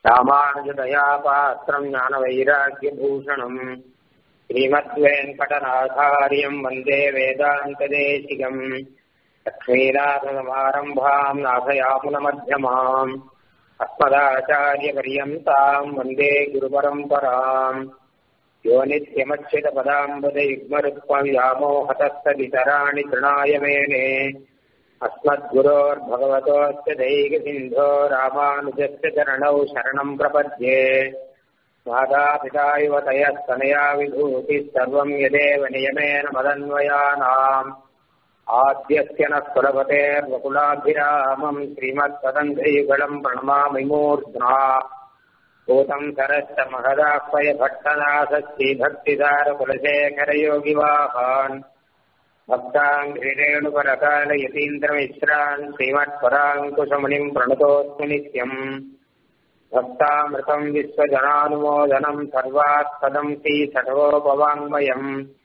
ராமானுஜதயா பாத்திரம் ஞானவைராக்கியபூஷணம் श्रीमद्वेङ्कटनाथार्यम् वन्दे वेदान्तदेशिकम् लक्ष्मीनाथसमारम्भाम् नाथयामुनमध्यमाम् अस्मदाचार्यपर्यन्ताम् वन्दे गुरुपरम्पराम् यो नित्यमच्युतपदाम्बुजयुग्मरुक्मव्यामोहतस्तदितराणि तृणाय मेने अस्मद्गुरोर्भगवतोऽस्य दैकसिन्धो रामानुजस्य चरणौ शरणम् प्रपद्ये मातापिता इव तयस्तनया विभूतिः सर्वम् यदेव नियमेन मदन्वयानाम् आद्यस्य नः कुलपतेर्वकुलाभिरामम् श्रीमत्पदन्धयुगलम् प्रणमामि मूर्ध्ना भूतम् सरश्च महदाह्वय भट्टनाथश्री भक्तिदारकुलशेखरयोगिवाहान् भक्ताम् ह्रीरेणुपरकालयतीन्द्रमिश्रान् श्रीमत्पराङ्कुशमुनिम् प्रणतोऽस्मि नित्यम् भक्तामृतम् विश्वजनानुमोदनम् सर्वात्पदम् श्रीषठोपवाङ्मयम्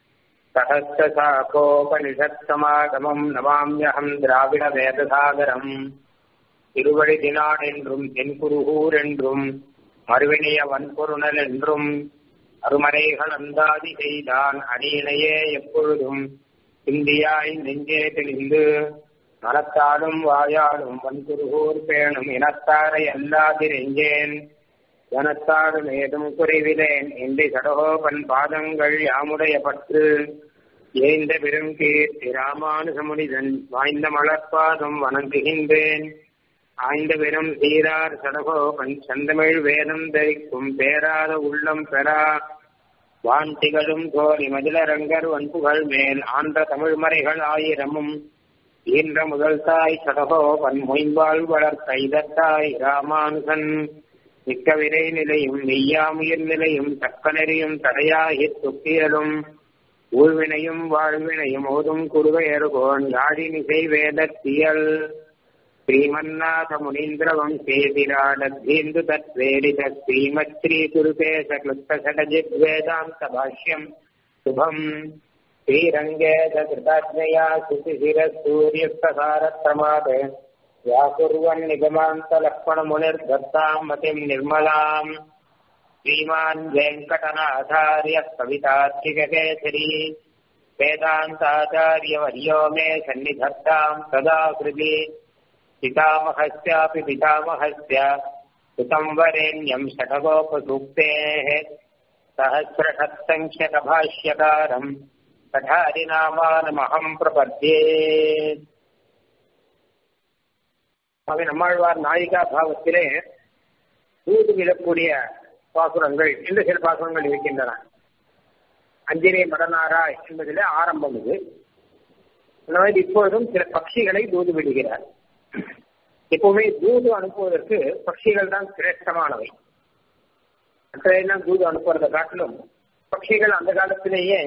सहस्रशाखोपनिषत्समागमम् नमाम्यहम् द्राविडवेदसागरम् திருவழிதினாடென்றும் தென்குருகூரென்றும் மறுவினிய வன்பொருணல் என்றும் அருமறைகள் அந்தாதி செய்தான் அடியினையே எப்பொழுதும் இந்தியாய் நெஞ்சே தெளிந்து மனத்தாலும் வாயாலும் வன்குருகூர் பேணும் இனத்தாரை அல்லாதிரெஞ்சேன் ஜனத்தாடும் ஏதும் குறைவிலேன் என்று சடகோபன் பாதங்கள் யாமுடைய பற்று ஏந்த பெரும் கீர்த்தி ராமானுசமுனிதன் வாய்ந்த மலர்பாதம் வணங்குகின்றேன் ஆய்ந்த பெரும் சீரார் சடகோபன் சந்தமிழ் வேதம் தரிக்கும் பேராத உள்ளம் பெறா வான்திகளும் கோரி மதிலரங்கர் வன்புகள் மேல் ஆன்ற தமிழ் மறைகள் ஆயிரமும் ஈன்ற முதல் தாய் சடகோபன் மொயம்பால் வளர்த்த இதத்தாய் ராமானுசன் மிக்க விரை நிலையும் மெய்யாமுயிர் நிலையும் தக்கநெறியும் தடையாகி துக்கியலும் ஊழ்வினையும் வாழ்வினையும் ஓதும் குருவையர்கோன் யாழினிசை வேதத்தியல் श्रीमन्नाथ मुनीन्द्र वंशेतिराडद्धीन्दु तत्प्रेरित श्रीमच्छ्री कुरुपेश क्लुप्तषडजिद्वेदान्त भाष्यम् शुभम् श्रीरङ्गे च कृताज्ञया सुशिशिरसूर्यप्रसारक्रमात् व्याकुर्वन् निगमान्तलक्ष्मणमुनिर्दत्ताम् मतिम् निर्मलाम् श्रीमान् वेङ्कटनाथार्यः कवितार्थिककेसरी वेदान्ताचार्यवर्यो मे सन्निधत्ताम् सदा कृति पितामहस्यापि पितामहस्य सुतं वरेण्यम् षठगोपसूक्तेः सहस्रषत्सङ्ख्यकभाष्यकारम् कठारिनामानमहम् प्रपद्ये அவை நம்மாழ்வார் நாயிகா பாவத்திலே தூது விடக்கூடிய பாசுரங்கள் இந்த சில பாசுரங்கள் இருக்கின்றன அஞ்சிரே மடனாராய் என்பதிலே ஆரம்பம் இது அந்த மாதிரி இப்பொழுதும் சில பட்சிகளை தூது விடுகிறார் எப்பவுமே தூது அனுப்புவதற்கு பட்சிகள் தான் சிரேஷ்டமானவை மற்றையெல்லாம் தூது அனுப்புவதை காட்டிலும் பட்சிகள் அந்த காலத்திலேயே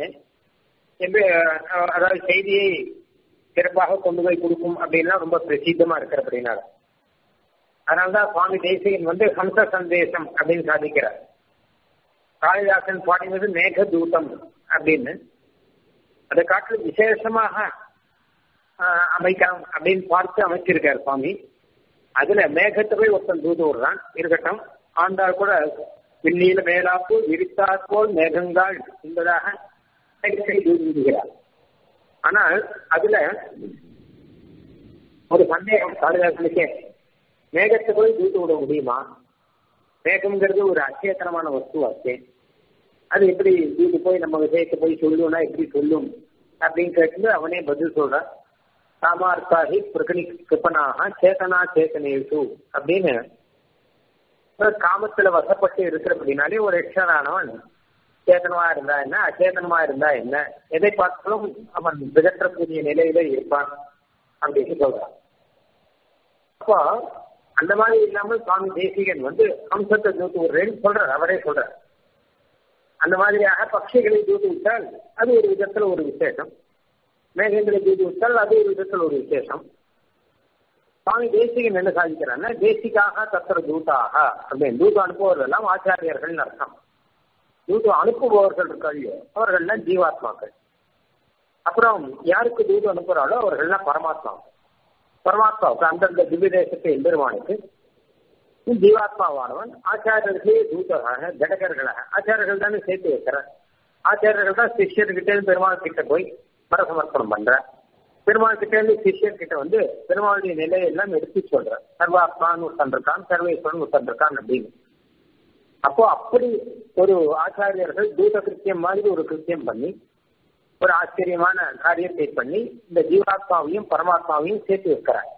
அதாவது செய்தியை சிறப்பாக கொண்டு போய் கொடுக்கும் அப்படின்னா ரொம்ப பிரசித்தமா இருக்கிற அப்படின்னால அதனால்தான் சுவாமி தேசிகன் வந்து ஹம்ச சந்தேசம் அப்படின்னு சாதிக்கிறார் காளிதாசன் பாடினது மேக தூதம் அப்படின்னு அதை காட்டிலும் விசேஷமாக அமைக்கலாம் அப்படின்னு பார்த்து அமைச்சிருக்கார் சுவாமி அதுல மேகத்தை போய் ஒருத்தன் தூது விடுறான் இருக்கட்டும் ஆண்டாள் கூட விண்ணில மேலாப்பு விரித்தாற் போல் மேகங்கள் என்பதாக தூது விடுகிறார் ஆனால் அதுல ஒரு சந்தேகம் காளிதாசனுக்கே மேகத்தை போய் தூத்து விட முடியுமா மேகம்ங்கிறது ஒரு அச்சேத்தனமான வஸ்து ஆச்சு அது எப்படி தூது போய் நம்ம விஷயத்தை போய் சொல்லும்னா எப்படி சொல்லும் அப்படின்னு கேட்டு அவனே பதில் சொல்றான் சாமார்த்தாகி பிரகணி கிருப்பனாக சேத்தனா சேத்தனேசு அப்படின்னு காமத்துல வசப்பட்டு இருக்கிற அப்படின்னாலே ஒரு யக்ஷனானவன் சேத்தனமா இருந்தா என்ன அச்சேதனமா இருந்தா என்ன எதை பார்த்தாலும் அவன் பிதற்றக்கூடிய நிலையில இருப்பான் அப்படின்னு சொல்றான் அப்போ அந்த மாதிரி இல்லாமல் சுவாமி தேசிகன் வந்து அம்சத்தை தூத்து விடுறேன்னு சொல்றார் அவரே சொல்றார் அந்த மாதிரியாக பட்சிகளை தூத்து விட்டால் அது ஒரு விதத்துல ஒரு விசேஷம் மேகங்களை தூது விட்டால் அது ஒரு விதத்தில் ஒரு விசேஷம் சுவாமி தேசிகன் என்ன சாதிக்கிறான்னா தேசிக்காக தத்திர தூதாக அப்படின்னு தூது அனுப்புவதெல்லாம் ஆச்சாரியர்கள் அர்த்தம் தூது அனுப்புபவர்கள் இருக்காளியோ அவர்கள்லாம் ஜீவாத்மாக்கள் அப்புறம் யாருக்கு தூது அனுப்புறாளோ அவர்கள்லாம் பரமாத்மா பரமாத்மாவுக்கு அந்தந்த திவ்ய தேசத்தை எம்பெருமானுக்கு ஜீவாத்மாவானவன் ஆச்சாரியர்களே தூதராக ஜடகர்களாக ஆச்சாரியர்கள் தானே சேர்த்து வைக்கிறார் ஆச்சாரியர்கள் தான் சிஷ்யர்கிட்ட இருந்து பெருமாள் கிட்ட போய் பரசமர்ப்பணம் பண்ற பெருமாள் கிட்ட இருந்து சிஷ்யர் கிட்ட வந்து பெருமாளுடைய நிலையெல்லாம் எடுத்து சொல்ற சர்வாத்மான்னு ஒருத்தன் இருக்கான் சர்வேஸ்வரன் ஒருத்தன் இருக்கான் அப்படின்னு அப்போ அப்படி ஒரு ஆச்சாரியர்கள் தூத கிருத்தியம் மாதிரி ஒரு கிருத்தியம் பண்ணி ஒரு ஆச்சரியமான காரியத்தை பண்ணி இந்த ஜீவாத்மாவையும் பரமாத்மாவையும் சேர்த்து வைக்கிறார்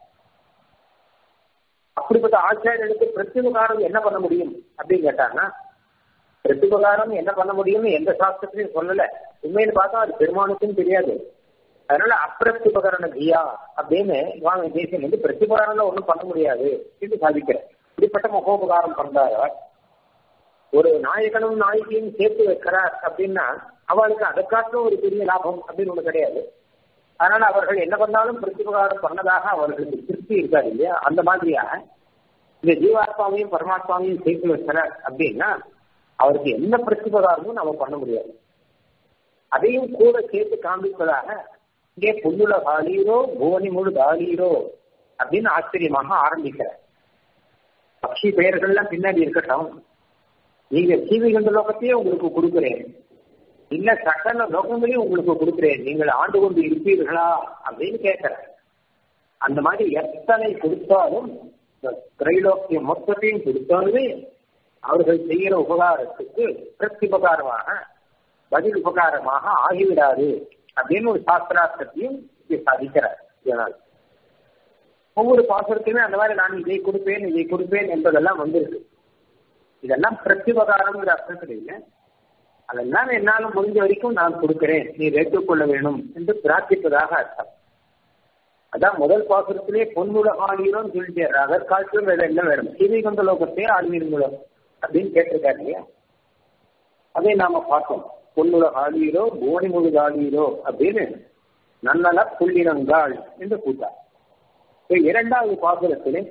அப்படிப்பட்ட ஆச்சாரியனுக்கு பிரத்யுபகாரம் என்ன பண்ண முடியும் அப்படின்னு கேட்டாங்கன்னா பிரத்யுபகாரம் என்ன பண்ண முடியும்னு எந்த சாஸ்திரத்திலையும் சொல்லல உண்மையில பார்த்தா அது பெருமானுக்கும் தெரியாது அதனால அப்பிரத்யுபகரண ஜியா அப்படின்னு வாங்க தேசியம் வந்து பிரத்யுபகாரம்ல ஒன்றும் பண்ண முடியாது என்று சாதிக்கிறேன் இப்படிப்பட்ட முகோபகாரம் பண்றார் ஒரு நாயகனும் நாயகியும் சேர்த்து வைக்கிறார் அப்படின்னா அவளுக்கு அதை காட்டிலும் ஒரு பெரிய லாபம் அப்படின்னு ஒண்ணு கிடையாது அதனால அவர்கள் என்ன பண்ணாலும் பிரத்யுபகாரம் பண்ணதாக அவர்களுக்கு திருப்தி இருக்காது இல்லையா அந்த மாதிரியாக இந்த ஜீவாத்மாவையும் பரமாத்மாவையும் சேர்த்து வைக்கிறார் அப்படின்னா அவருக்கு என்ன பிரத்யுபகாரமும் நம்ம பண்ண முடியாது அதையும் கூட சேர்த்து காண்பிப்பதாக இங்கே புல்லுல காலீரோ புவனி முழு காலீரோ அப்படின்னு ஆச்சரியமாக ஆரம்பிக்கிறார் பக்ஷி பெயர்கள்லாம் பின்னாடி இருக்கட்டும் நீங்க சீவிகண்ட லோகத்தையே உங்களுக்கு கொடுக்குறேன் இல்ல சகல லோகங்களையும் உங்களுக்கு கொடுக்குறேன் நீங்கள் ஆண்டு கொண்டு இருப்பீர்களா அப்படின்னு கேட்கிறேன் அந்த மாதிரி எத்தனை கொடுத்தாலும் திரைலோக்கியம் மொத்தத்தையும் கொடுத்தாலுமே அவர்கள் செய்கிற உபகாரத்துக்கு பிரத்யுபகாரமாக பதில் உபகாரமாக ஆகிவிடாது அப்படின்னு ஒரு சாஸ்திரார்த்தத்தையும் சாதிக்கிறார் இதனால் ஒவ்வொரு பாசுரத்தையுமே அந்த மாதிரி நான் இதை கொடுப்பேன் இதை கொடுப்பேன் என்பதெல்லாம் வந்திருக்கு இதெல்லாம் பிரத்யுபகாரம்ங்கிற அர்த்தத்தில் இல்லை அதெல்லாம் என்னால முடிஞ்ச வரைக்கும் நான் கொடுக்கிறேன் நீ ஏற்றுக்கொள்ள வேணும் என்று பிரார்த்திப்பதாக அர்த்தம் அதான் முதல் பாசுரத்திலே பொன்முலகாளீரம் சொல்லிட்டு அதற்காட்சியும் வேற என்ன வேணும் சீவிகந்த லோகத்தே ஆழ்வீர்களோ அப்படின்னு கேட்டிருக்காரு இல்லையா அதை நாம பார்த்தோம் பொன்னுலகாளீரோ போனி முழுதாளீரோ அப்படின்னு நன்னல புள்ளினங்காள் என்று கூட்டார் இரண்டாவது பாசுரத்திலே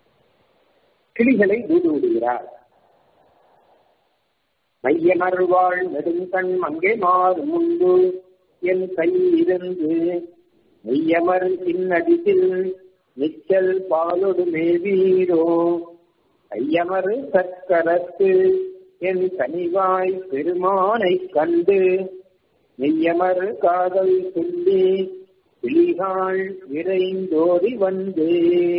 கிளிகளை தூது விடுகிறார் மையமருவாள் நெடுங்கண் அங்கே மாறு முன்பு என் கை இருந்து மெய்யமர் பின்னடிசில் நிச்சல் பாலொடு மேவீரோ ஐயமர் சக்கரத்து என் கனிவாய் பெருமானை கண்டு மெய்யமர் காதல் சொல்லி கிளிகாள் விரைந்தோடி வந்து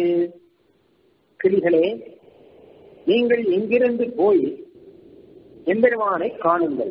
கிளிகளே நீங்கள் எங்கிருந்து போய் எம்பெருமானை காணுங்கள்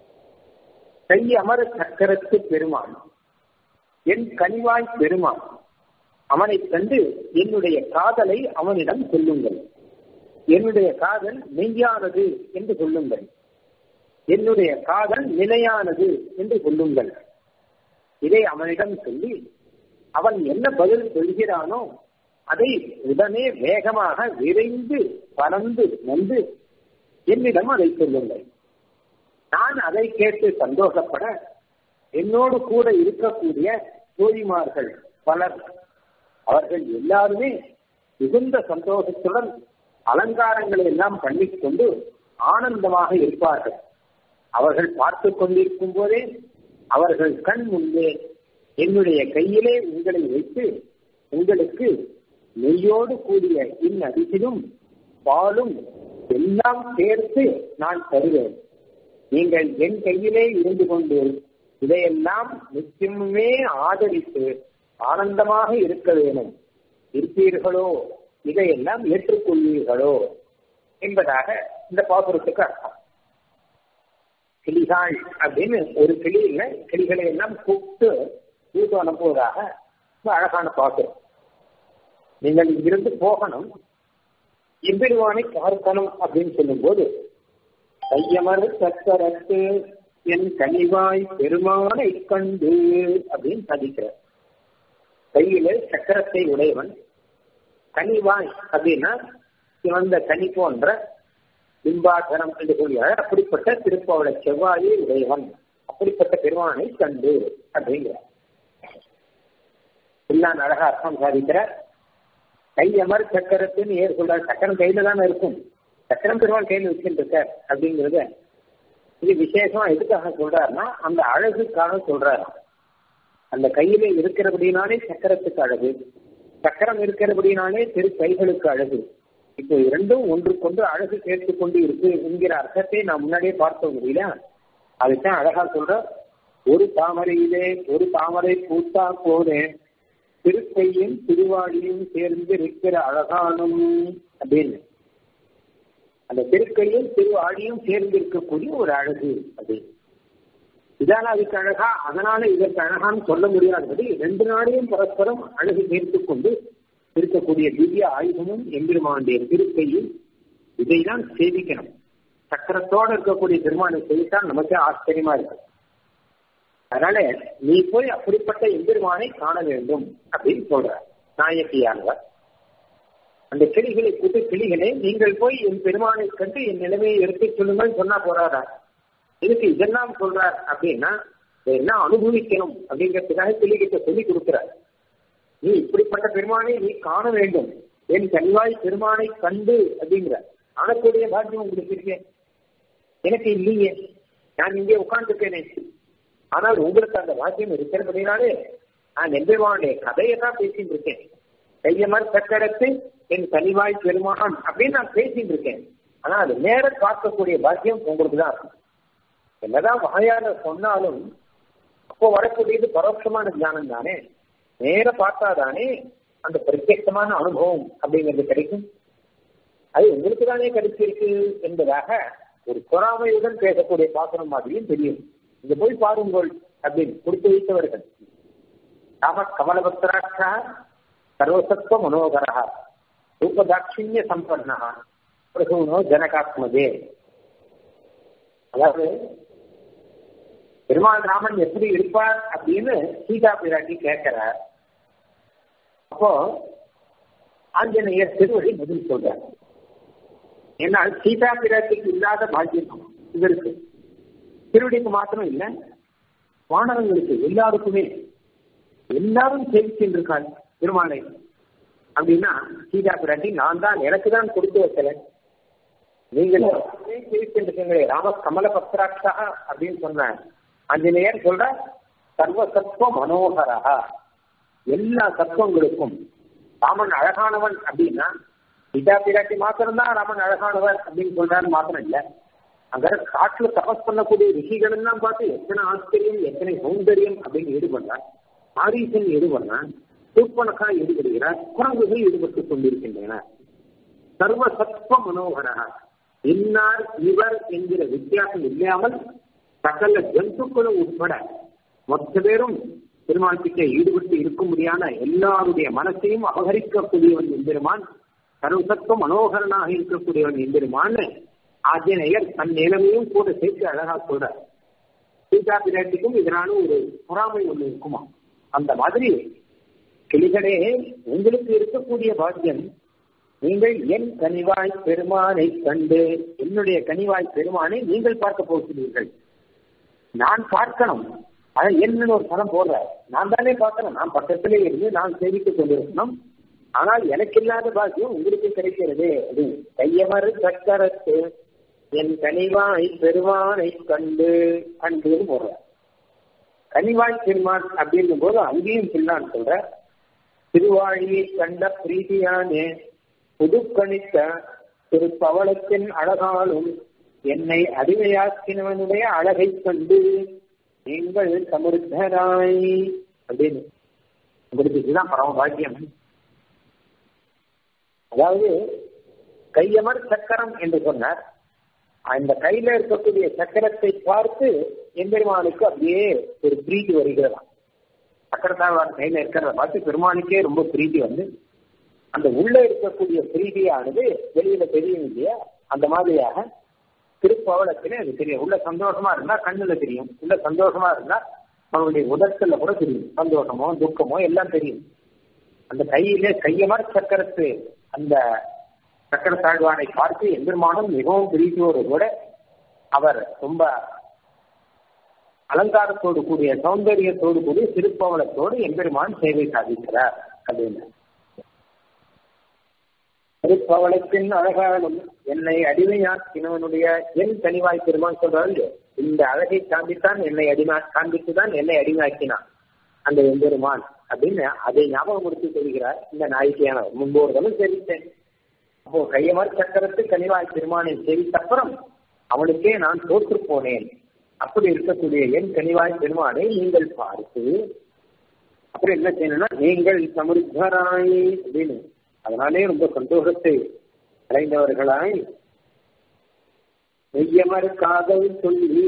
கை அமர சக்கரத்து பெருமான் என் கனிவாய் பெருமான் அவனை கண்டு என்னுடைய காதலை அவனிடம் சொல்லுங்கள் என்னுடைய காதல் மெய்யானது என்று சொல்லுங்கள் என்னுடைய காதல் நிலையானது என்று சொல்லுங்கள் இதை அவனிடம் சொல்லி அவன் என்ன பதில் சொல்கிறானோ அதை உடனே வேகமாக விரைந்து பறந்து வந்து என்னிடம் அதை சொல்லுங்கள் நான் அதை கேட்டு சந்தோஷப்பட என்னோடு கூட இருக்கக்கூடிய தோழிமார்கள் பலர் அவர்கள் எல்லாருமே மிகுந்த சந்தோஷத்துடன் அலங்காரங்களை எல்லாம் பண்ணிக்கொண்டு ஆனந்தமாக இருப்பார்கள் அவர்கள் பார்த்து கொண்டிருக்கும் போதே அவர்கள் கண் முன்பே என்னுடைய கையிலே உங்களை வைத்து உங்களுக்கு நெய்யோடு கூடிய இந்நதிசிலும் பாலும் எல்லாம் சேர்த்து நான் தருவேன் நீங்கள் என் கையிலே இருந்து கொண்டு இதையெல்லாம் நிச்சயமே ஆதரித்து ஆனந்தமாக இருக்க வேணும் இருப்பீர்களோ இதையெல்லாம் ஏற்றுக்கொள்வீர்களோ என்பதாக இந்த பாசுரத்துக்கு அர்த்தம் கிளிகாள் அப்படின்னு ஒரு கிளி இல்லை கிளிகளை எல்லாம் கூப்பிட்டு தூத்து அனுப்புவதாக அழகான பாசுரம் நீங்கள் இங்கிருந்து போகணும் எம்பெருவானை பார்க்கணும் அப்படின்னு சொல்லும்போது கையமர் சக்கரத்து என் கனிவாய் பெருமானை கண்டு அப்படின்னு சாதிக்கிறார் கையில சக்கரத்தை உடையவன் கனிவாய் அப்படின்னா சிவந்த கனி போன்ற பிம்பாசனம் என்று கூடிய அப்படிப்பட்ட திருப்பாவள செவ்வாயை உடையவன் அப்படிப்பட்ட பெருமானை கண்டு அப்படிங்கிறார் எல்லாம் அழகா அர்த்தம் சாதிக்கிறார் கையமர் சக்கரத்துன்னு ஏறு சொல்றாரு சக்கரம் கையில தானே இருக்கும் சக்கரம் பெருமாள் கையில் வச்சுட்டு இருக்கார் அப்படிங்கறத இது விசேஷமா எதுக்காக சொல்றாருன்னா அந்த அழகுக்காக சொல்றாரு அந்த கையில இருக்கிறபடினாலே சக்கரத்துக்கு அழகு சக்கரம் இருக்கிறபடினாலே திரு கைகளுக்கு அழகு இப்போ இரண்டும் ஒன்றுக்கொண்டு அழகு சேர்த்துக் கொண்டு இருக்கு என்கிற அர்த்தத்தை நான் முன்னாடியே பார்த்தோம் இல்லையா அதுதான் அழகா சொல்ற ஒரு தாமரையிலே ஒரு தாமரை பூத்தா போதே திருக்கையும் திருவாடியும் சேர்ந்து இருக்கிற அழகானும் அப்படின்னு அந்த திருக்கையும் திருவாடியும் சேர்ந்து இருக்கக்கூடிய ஒரு அழகு அது இதால அதுக்கு அழகா அதனால இதற்கு அழகான்னு சொல்ல முடியாதபடி ரெண்டு நாளையும் பரஸ்பரம் அழகு சேர்த்துக் கொண்டு இருக்கக்கூடிய திவ்ய ஆயுதமும் எம்பெருமானுடைய திருக்கையும் இதைதான் சேவிக்கணும் சக்கரத்தோட இருக்கக்கூடிய பெருமானை சேவித்தால் நமக்கே ஆச்சரியமா இருக்கு அதனால நீ போய் அப்படிப்பட்ட எம்பெருமானை காண வேண்டும் அப்படின்னு சொல்ற நாயக்கியானவர் அந்த கிளிகளை கூட்டு கிளிகளே நீங்கள் போய் என் பெருமானை கண்டு என் நிலைமையை எடுத்துச் சொல்லுங்கள் சொன்னா போறாரா இதுக்கு இதெல்லாம் சொல்றார் அப்படின்னா என்ன அனுபவிக்கணும் அப்படிங்கிறதுக்காக கிளிகிட்ட சொல்லி கொடுக்கிறார் நீ இப்படிப்பட்ட பெருமானை நீ காண வேண்டும் என் கல்வாய் பெருமானை கண்டு அப்படிங்கிற காணக்கூடிய பாக்கியம் உங்களுக்கு இருக்கேன் எனக்கு இல்லையே நான் இங்கே உட்கார்ந்துருக்கேனே ஆனால் உங்களுக்கு அந்த பாக்கியம் இருக்கிறபடினாலே நான் எம்பெருமானுடைய கதையை தான் பேசிட்டு இருக்கேன் கையமர் சக்கரத்து என் கனிவாய் பெருமான் அப்படின்னு நான் பேசிட்டு இருக்கேன் ஆனா அது நேர பார்க்கக்கூடிய பாக்கியம் உங்களுக்கு தான் இருக்கும் என்னதான் வாயால சொன்னாலும் அப்போ வரக்கூடியது பரோட்சமான ஞானம் தானே நேர பார்த்தாதானே அந்த பிரத்யேகமான அனுபவம் அப்படிங்கிறது கிடைக்கும் அது உங்களுக்கு தானே கிடைச்சிருக்கு என்பதாக ஒரு பொறாமையுடன் பேசக்கூடிய பாசனம் மாதிரியும் தெரியும் இங்க போய் பாருங்கள் அப்படின்னு கொடுத்து வைத்தவர்கள் ராம கமலபக்தராட்சா சர்வசத்வ மனோகரா ரூபதாட்சிணிய சம்பன்னா பிரசூனோ ஜனகாத்மதே அதாவது பெருமாள் ராமன் எப்படி இருப்பார் அப்படின்னு சீதா பிராட்டி கேட்கிறார் அப்போ ஆஞ்சநேயர் திருவடி பதில் சொல்றார் ஏன்னா சீதா பிராட்டிக்கு இல்லாத பாக்கியம் இவருக்கு திருவடிக்கு மாத்திரம் இல்லை வானவங்களுக்கு எல்லாருக்குமே எல்லாரும் சேவிச்சுருக்காள் பெருமாளை அப்படின்னா சீதா பிராட்டி நான் தான் எனக்கு தான் கொடுத்து வைக்கல நீங்கள் சேவிச்சுருக்கீங்களே ராம கமல பக்தராட்சா அப்படின்னு சொன்னார் ஆஞ்சநேயர் சொல்ற சர்வசத்வ மனோகரா எல்லா தத்துவங்களுக்கும் ராமன் அழகானவன் அப்படின்னா சீதா பிராட்டி மாத்திரம்தான் ராமன் அழகானவர் அப்படின்னு சொல்றாரு மாத்திரம் இல்ல அங்க காட்டுல தபஸ் பண்ணக்கூடிய ரிஷிகள் எல்லாம் பார்த்து எத்தனை ஆச்சரியம் எத்தனை சௌந்தரியம் அப்படின்னு ஈடுபடுறார் ஆரீசன் ஈடுபடுறான் தூப்பனக்கா ஈடுபடுகிறார் குரங்குகள் ஈடுபட்டு கொண்டிருக்கின்றன சர்வசத்வ மனோகரா இன்னார் இவர் என்கிற வித்தியாசம் இல்லாமல் சகல ஜந்துக்களும் உட்பட மொத்த பேரும் பெருமாள் கிட்ட ஈடுபட்டு இருக்க முடியாத எல்லாருடைய மனசையும் அபகரிக்கக்கூடியவன் எம்பெருமான் சர்வசத்துவ மனோகரனாக இருக்கக்கூடியவன் எம்பெருமான் ஆஞ்சநேயர் தன் நிலைமையும் கூட சேர்த்து அழகா சொல்றார் சீதா பிராட்டிக்கும் இதனால ஒரு பொறாமை ஒண்ணு இருக்குமா அந்த மாதிரி கிளிகளே உங்களுக்கு இருக்கக்கூடிய பாக்கியம் நீங்கள் என் கனிவாய் பெருமானை கண்டு என்னுடைய கனிவாய் பெருமானை நீங்கள் பார்க்க போகிறீர்கள் நான் பார்க்கணும் அதை என்னன்னு ஒரு படம் போடுற நான் தானே பார்க்கணும் நான் பக்கத்திலே இருந்து நான் சேவித்துக் கொண்டிருக்கணும் ஆனால் எனக்கு இல்லாத பாக்கியம் உங்களுக்கு கிடைக்கிறது அது கையமறு சக்கரத்து என் கனிவாய் பெருமானை கண்டு கண்டுன்னு போடுற கனிவாய் பெருமான் அப்படிங்கும் போது அங்கேயும் பிள்ளான்னு சொல்ற திருவாழியை கண்ட பிரீதியானே புதுக்கணித்த திரு பவளத்தின் அழகாலும் என்னை அடிமையாக்கினவனுடைய அழகை கண்டு நீங்கள் சமருத்தராய் அப்படின்னு உங்களுக்கு இதுதான் பரம பாக்கியம் அதாவது கையமர் சக்கரம் என்று சொன்னார் அந்த கையில இருக்கக்கூடிய சக்கரத்தை பார்த்து எம்பெருமானுக்கு அப்படியே ஒரு பிரீதி வருகிறதாம் சக்கரத்தாழ்வார் கையில இருக்கிறத பார்த்து பெருமானுக்கே ரொம்ப பிரீதி வந்து அந்த உள்ள இருக்கக்கூடிய பிரீதியானது வெளியில தெரியும் இல்லையா அந்த மாதிரியாக திருப்பவளத்திலே அது தெரியும் உள்ள சந்தோஷமா இருந்தா கண்ணுல தெரியும் உள்ள சந்தோஷமா இருந்தா அவனுடைய உதட்டல்ல கூட தெரியும் சந்தோஷமோ துக்கமோ எல்லாம் தெரியும் அந்த கையிலே கையமர் சக்கரத்து அந்த சக்கர தாழ்வானை பார்த்து எம்பெருமானும் மிகவும் பிரீதியோடு கூட அவர் ரொம்ப அலங்காரத்தோடு கூடிய சௌந்தரியத்தோடு கூடிய திருப்பவளத்தோடு எம்பெருமான் சேவை சாதிக்கிறார் அப்படின்னு திருப்பவளத்தின் அழகாலும் என்னை அடிமையாக்கினவனுடைய என் கனிவாய் பெருமான் சொல்றாரு இந்த அழகை காண்பித்தான் என்னை அடிமை காண்பித்துதான் என்னை அடிமையாக்கினான் அந்த எம்பெருமான் அப்படின்னு அதை ஞாபகம் கொடுத்து சொல்கிறார் இந்த நாயகியானவர் முன்போர்களும் தெரிவித்தேன் அப்போ கையமர் சக்கரத்து கனிவாய் பெருமானை சேவித்த அப்புறம் அவனுக்கே நான் தோற்று போனேன் அப்படி இருக்கக்கூடிய என் கனிவாய் பெருமானை நீங்கள் பார்த்து அப்புறம் என்ன செய்யணும்னா நீங்கள் சமுத்தராய் அப்படின்னு அதனாலே ரொம்ப சந்தோஷத்தை அடைந்தவர்களாய் மெய்யமர் காதல் சொல்லி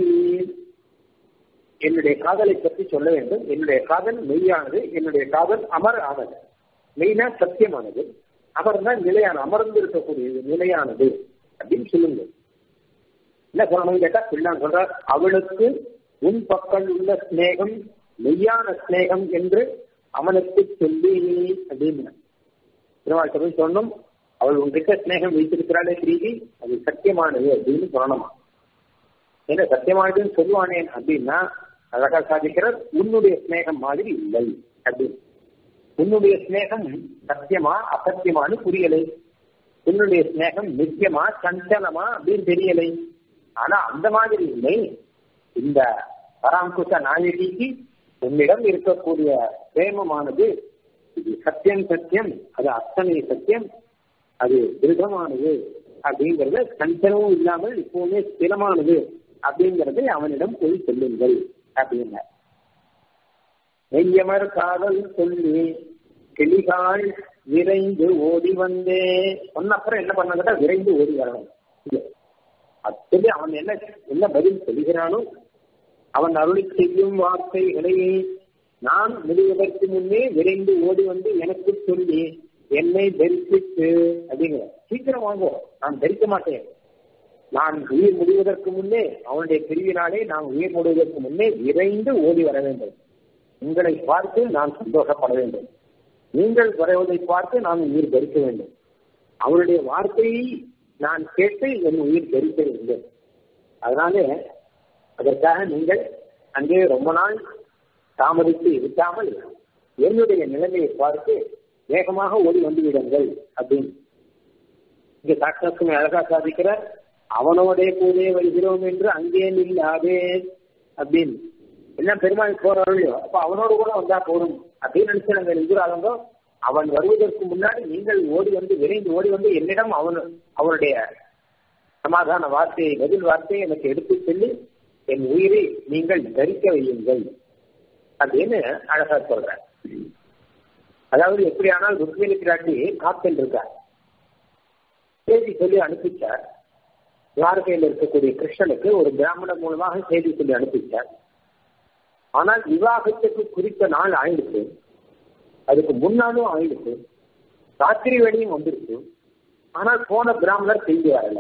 என்னுடைய காதலை பற்றி சொல்ல வேண்டும் என்னுடைய காதல் மெய்யானது என்னுடைய காதல் அமர் ஆனது மெய்னா சத்தியமானது அமர் தான் நிலையான அமர்ந்து இருக்கக்கூடியது நிலையானது அப்படின்னு சொல்லுங்க என்ன சொல்லணும் கேட்டா பிள்ளான் சொல்றார் அவளுக்கு உன் பக்கம் உள்ள ஸ்நேகம் மெய்யான ஸ்நேகம் என்று அவனுக்கு சொல்லி அப்படின்னு திருவாழ்த்த போய் சொன்னோம் அவள் உன்கிட்ட ஸ்நேகம் வைத்திருக்கிறாளே பிரீதி அது சத்தியமானது அப்படின்னு சொல்லணுமா ஏன்னா சத்தியமானதுன்னு சொல்லுவானேன் அப்படின்னா அழகா சாதிக்கிறார் உன்னுடைய ஸ்நேகம் மாதிரி இல்லை அப்படின்னு உன்னுடைய ஸ்நேகம் சத்தியமா அசத்தியமானு புரியலை உன்னுடைய ஸ்நேகம் நித்தியமா சஞ்சலமா அப்படின்னு தெரியலை ஆனா அந்த மாதிரி இல்லை இந்த பராங்குச நாயகிக்கு உன்னிடம் இருக்கக்கூடிய பிரேமமானது இது சத்தியம் சத்தியம் அது அத்தனை சத்தியம் அது திருடமானது அப்படிங்கறத சஞ்சலமும் இல்லாமல் இப்பவுமே ஸ்திரமானது அப்படிங்கறதை அவனிடம் போய் சொல்லுங்கள் அப்படின்னா நெய்யமர் காதல் சொல்லி கிளிகால் விரைந்து ஓடி வந்தே சொன்ன அப்புறம் என்ன பண்ணாங்கட்டா விரைந்து ஓடி வரணும் அப்படி அவன் என்ன என்ன பதில் சொல்கிறானோ அவன் அருளி செய்யும் வார்த்தைகளை நான் முடிவதற்கு முன்னே விரைந்து ஓடி வந்து எனக்கு சொல்லி என்னை தரிசித்து அப்படிங்கிற சீக்கிரம் வாங்குவோம் நான் தரிக்க மாட்டேன் நான் உயிர் முடிவதற்கு முன்னே அவனுடைய பிரிவினாலே நான் உயிர் முடிவதற்கு முன்னே விரைந்து ஓடி வர வேண்டும் உங்களை பார்த்து நான் சந்தோஷப்பட வேண்டும் நீங்கள் வருவதை பார்த்து நான் உயிர் தரிக்க வேண்டும் அவருடைய வார்த்தையை நான் கேட்டு என் உயிர் தரிக்க வேண்டும் அதனால அதற்காக நீங்கள் அங்கே ரொம்ப நாள் தாமதித்து இருக்காமல் என்னுடைய நிலைமையை பார்த்து வேகமாக ஓடி வந்து விடுங்கள் அப்படின்னு இங்க சாட்சாத்துமே அழகா சாதிக்கிறார் அவனோடே கூடே வருகிறோம் என்று அங்கே நில்லாதே அப்படின்னு எல்லாம் பெருமாள் போறார்களோ அப்ப அவனோடு கூட வந்தா போதும் அப்படின்னு நினைச்சு நாங்கள் எதிராக அவன் வருவதற்கு முன்னாடி நீங்கள் ஓடி வந்து விரைந்து ஓடி வந்து என்னிடம் அவன் அவனுடைய சமாதான வார்த்தையை பதில் வார்த்தையை எனக்கு எடுத்து சொல்லி என் உயிரை நீங்கள் தரிக்க வையுங்கள் அப்படின்னு அழகா சொல்ற அதாவது எப்படியானால் ருக்மிணி பிராட்டி காத்தல் இருக்கார் செய்தி சொல்லி அனுப்பிச்சார் துவாரகையில் இருக்கக்கூடிய கிருஷ்ணனுக்கு ஒரு பிராமணன் மூலமாக செய்தி சொல்லி அனுப்பிச்சார் ஆனால் விவாகத்துக்கு குறித்த நாள் ஆயிடுச்சு அதுக்கு முன்னாலும் ஆயிடுச்சு ராத்திரி வேலையும் வந்துருச்சு ஆனால் போன பிராமணர் செய்தி வரல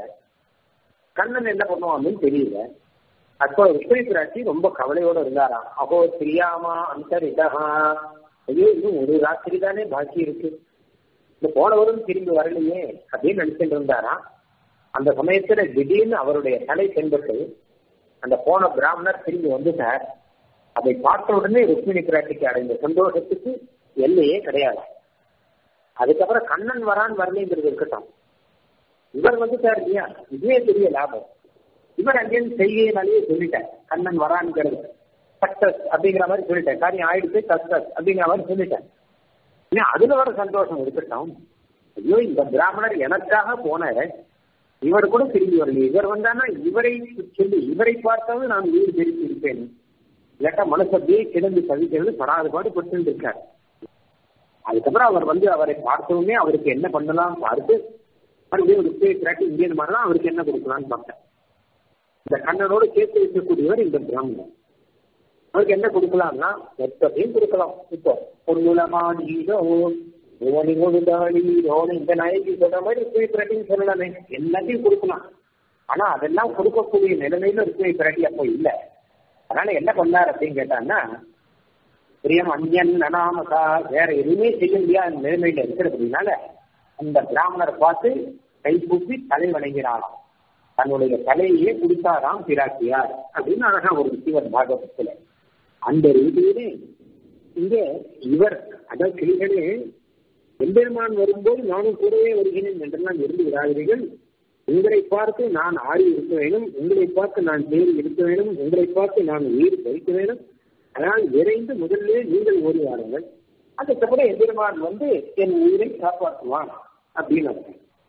கண்ணன் என்ன பண்ணுவான்னு தெரியல அப்போ ருக்மிணி பிராட்டி ரொம்ப கவலையோட இருந்தாராம் அகோ தெரியாமா அந்தரிதா ஐயோ இன்னும் ஒரு ராத்திரி தானே பாக்கி இருக்கு இந்த போனவரும் திரும்பி வரலையே அப்படின்னு நினைச்சிட்டு இருந்தாராம் அந்த சமயத்துல திடீர்னு அவருடைய தலை தென்பட்டு அந்த போன பிராமணர் திரும்பி வந்துட்டார் அதை பார்த்த உடனே ருக்மிணி பிராட்டிக்கு அடைந்த சந்தோஷத்துக்கு எல்லையே கிடையாது அதுக்கப்புறம் கண்ணன் வரான் வரலைங்கிறது இருக்கட்டும் இவர் வந்துட்டார் இல்லையா இதுவே பெரிய லாபம் இவர் அங்கேருந்து செய்கையினாலேயே சொல்லிட்டார் கண்ணன் வரான்ங்கிறது சக்சஸ் அப்படிங்கிற மாதிரி சொல்லிட்டேன் காரியம் ஆயிடுச்சு சக்சஸ் அப்படிங்கிற மாதிரி சொல்லிட்டேன் ஏன் அதுல வர சந்தோஷம் இருக்கட்டும் ஐயோ இந்த பிராமணர் எனக்காக போனாரு இவர் கூட திரும்பி வரல இவர் வந்தானா இவரை சொல்லி இவரை பார்த்தாவது நான் உயிர் தெரிவித்து இருப்பேன் இல்லாட்டா மனசு அப்படியே கிடந்து தவிக்கிறது படாத பாடு பட்டு இருக்கார் அதுக்கப்புறம் அவர் வந்து அவரை பார்த்தவுடனே அவருக்கு என்ன பண்ணலாம் பார்த்து மறுபடியும் ஒரு ஸ்டேட் திராட்டி இந்தியன் மாதிரிலாம் அவருக்கு என்ன கொடுக்கலாம்னு பார்த்தேன் இந்த கண்ணனோடு சேர்த்து வைக்கக்கூடியவர் இந்த பிராமணன் அவருக்கு என்ன கொடுக்கலாம்னா மொத்தத்தையும் கொடுக்கலாம் இப்போ பொன்னுலமாடீரோ ஓனி கொடுதாடீரோ இந்த நாயகி சொல்ற மாதிரி ருக்மி பிராட்டின்னு சொல்லலாமே எல்லாத்தையும் கொடுக்கலாம் ஆனா அதெல்லாம் கொடுக்கக்கூடிய நிலைமையில ருக்மி பிராட்டி அப்போ இல்லை அதனால என்ன பண்ணார் அப்படின்னு கேட்டான்னா பிரியம் அந்யன் அனாமகா வேற எதுவுமே செய்ய முடியாத நிலைமையில இருக்கிறதுனால அந்த பிராமணரை பார்த்து கைகூப்பி தலை வணங்கினாராம் தன்னுடைய தலையே கொடுத்தாராம் பிராட்டியார் அப்படின்னு அழகா ஒரு சிவன் பாகவத்துல அந்த ரீதியிலே இங்கே இவர் அதாவது கிளிகளே எம்பெருமான் வரும்போது நானும் கூடவே வருகிறேன் என்றெல்லாம் இருந்து விடாதீர்கள் உங்களை பார்த்து நான் ஆறி இருக்க வேண்டும் உங்களை பார்த்து நான் தேறி இருக்க வேண்டும் உங்களை பார்த்து நான் உயிர் பறிக்க வேண்டும் அதனால் விரைந்து முதல்ல நீங்கள் ஓடி வாருங்கள் அதுக்கப்புறம் எம்பெருமான் வந்து என் உயிரை காப்பாற்றுவான் அப்படின்னு அர்த்தம்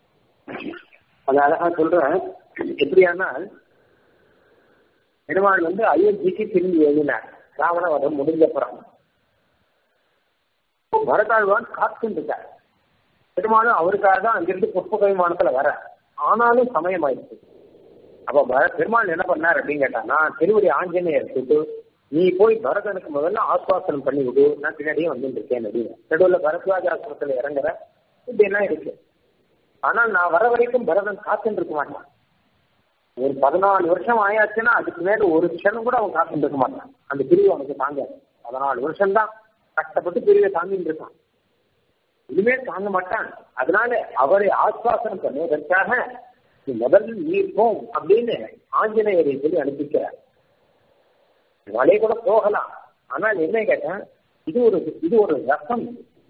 அது அழகா சொல்றேன் எப்படியானால் பெருமாள் வந்து அயோத்திக்கு திரும்பி எழுதினார் ராவண வதம் முடிஞ்சப்புறம் பரதாழ்வான் காத்துட்டு இருக்கார் பெருமாளும் அவருக்காக தான் அங்கிருந்து புஷ்பக விமானத்துல வர ஆனாலும் சமயம் ஆயிடுச்சு அப்ப பர- பெருமாள் என்ன பண்ணார் அப்படின்னு கேட்டா நான் திருவடி ஆஞ்சநேயர் கூட்டு நீ போய் பரதனுக்கு முதல்ல ஆஸ்வாசனம் பண்ணி விடு நான் பின்னாடியே வந்துட்டு இருக்கேன் அப்படின்னு நடுவில் பரத்வாஜ ஆசிரமத்துல இறங்குற இப்படி எல்லாம் இருக்கு ஆனால் நான் வர வரைக்கும் பரதன் காத்துட்டு இருக்க மாட்டான் ஒரு பதினாலு வருஷம் ஆயாச்சுன்னா அதுக்கு மேல ஒரு க்ஷணம் கூட அவன் காத்துட்டு இருக்க மாட்டான் அந்த பிரிவு அவனுக்கு தாங்காது பதினாலு வருஷம் தான் கஷ்டப்பட்டு பிரிவை தாங்கிட்டு இருக்கான் இனிமே தாங்க மாட்டான் அதனால அவரை ஆஸ்வாசனம் பண்ணுவதற்காக நீ முதல்ல நீர் போம் அப்படின்னு ஆஞ்சநேயரை சொல்லி அனுப்பிக்கிறார் மலை கூட போகலாம் ஆனால் என்ன கேட்டேன் இது ஒரு இது ஒரு ரசம்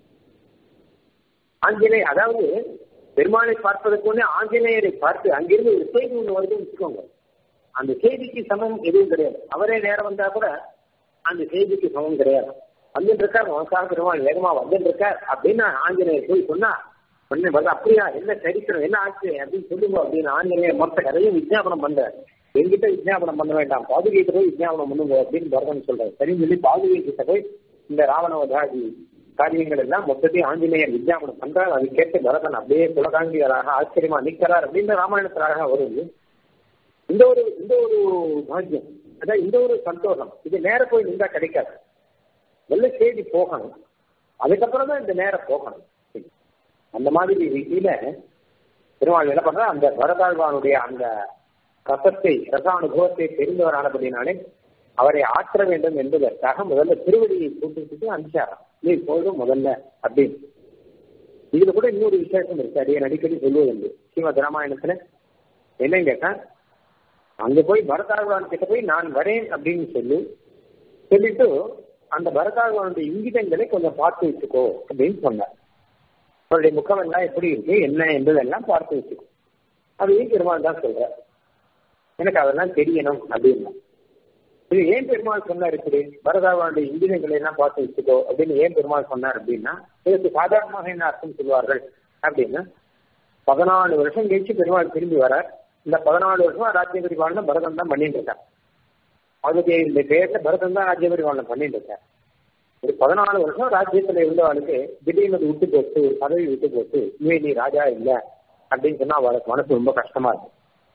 ஆஞ்சநேயர் அதாவது பெருமாளை பார்ப்பதற்கு முன்னே ஆஞ்சநேயரை பார்த்து அங்கிருந்து ஒரு செய்தி ஒன்று வருதுன்னு வச்சுக்கோங்க அந்த செய்திக்கு சமம் எதுவும் கிடையாது அவரே நேரம் வந்தா கூட அந்த செய்திக்கு சமம் கிடையாது வந்துட்டு இருக்கார் மனசாக பெருமாள் வேகமா வந்துட்டு இருக்கார் அப்படின்னு ஆஞ்சநேயர் போய் சொன்னா உடனே வந்து அப்படியா என்ன சரித்திரம் என்ன ஆச்சு அப்படின்னு சொல்லுங்க அப்படின்னு ஆஞ்சநேயர் மொத்த கதையும் விஜாபனம் பண்றார் என்கிட்ட விஜாபனம் பண்ண வேண்டாம் பாதுகைகிட்ட போய் விஜாபனம் பண்ணுங்க அப்படின்னு பரதன் சொல்றாரு சரின்னு சொல்லி பாதுகை கிட்ட போய் இந்த ராவணவதாதி காரியங்கள் எல்லாம் மொத்தத்தையும் ஆஞ்சநேயர் விஜயாபனம் பண்றார் அதை கேட்டு பரதன் அப்படியே குலகாங்கியராக ஆச்சரியமா நிற்கிறார் அப்படின்னு ராமாயணத்திலாக வருது இந்த ஒரு இந்த ஒரு பாக்கியம் அதான் இந்த ஒரு சந்தோஷம் இது நேர போய் நின்றா கிடைக்காது வெள்ள செய்தி போகணும் அதுக்கப்புறம் தான் இந்த நேரம் போகணும் அந்த மாதிரி ரீதியில பெருமாள் என்ன பண்ற அந்த பரதாழ்வானுடைய அந்த ரசத்தை ரசானுபவத்தை தெரிந்தவரானபடினாலே அவரை ஆற்ற வேண்டும் என்பதற்காக முதல்ல திருவடியை கூட்டிட்டு அனுப்பிச்சாராம் நீ போதும் முதல்ல அப்படின்னு இதுல கூட இன்னொரு விசேஷம் இருக்கு அடியே அடிக்கடி சொல்லுவது உண்டு ஸ்ரீமத் ராமாயணத்துல என்னன்னு கேட்டா அங்க போய் பரதாழ்வான் கிட்ட போய் நான் வரேன் அப்படின்னு சொல்லி சொல்லிட்டு அந்த பரதாழ்வானுடைய இங்கிதங்களை கொஞ்சம் பார்த்து வச்சுக்கோ அப்படின்னு சொன்னார் அவருடைய முகம் எல்லாம் எப்படி இருக்கு என்ன என்பதெல்லாம் பார்த்து வச்சுக்கோ அதையும் பெருமாள் தான் சொல்ற எனக்கு அதெல்லாம் தெரியணும் அப்படின்னா இது ஏன் பெருமாள் சொன்னார் இப்படி பரதாவானுடைய இந்திரியங்களை எல்லாம் பார்த்து வச்சுக்கோ அப்படின்னு ஏன் பெருமாள் சொன்னார் அப்படின்னா இதுக்கு சாதாரணமாக என்ன அர்த்தம் சொல்வார்கள் அப்படின்னா பதினாலு வருஷம் கழிச்சு பெருமாள் திரும்பி வர இந்த பதினாலு வருஷமா ராஜ்ய பரிபாலனை பரதம் தான் பண்ணிட்டு இருக்கார் அதுக்கு இந்த பேர்ல பரதம் தான் ராஜ்ய பரிபாலனை பண்ணிட்டு இருக்கார் ஒரு பதினாலு வருஷம் ராஜ்யத்துல இருந்தவளுக்கு திடீர்னு அது விட்டு போட்டு ஒரு பதவி விட்டு போட்டு இனிமே நீ ராஜா இல்ல அப்படின்னு சொன்னா அவளுக்கு மனசு ரொம்ப கஷ்டமா இருக்கும்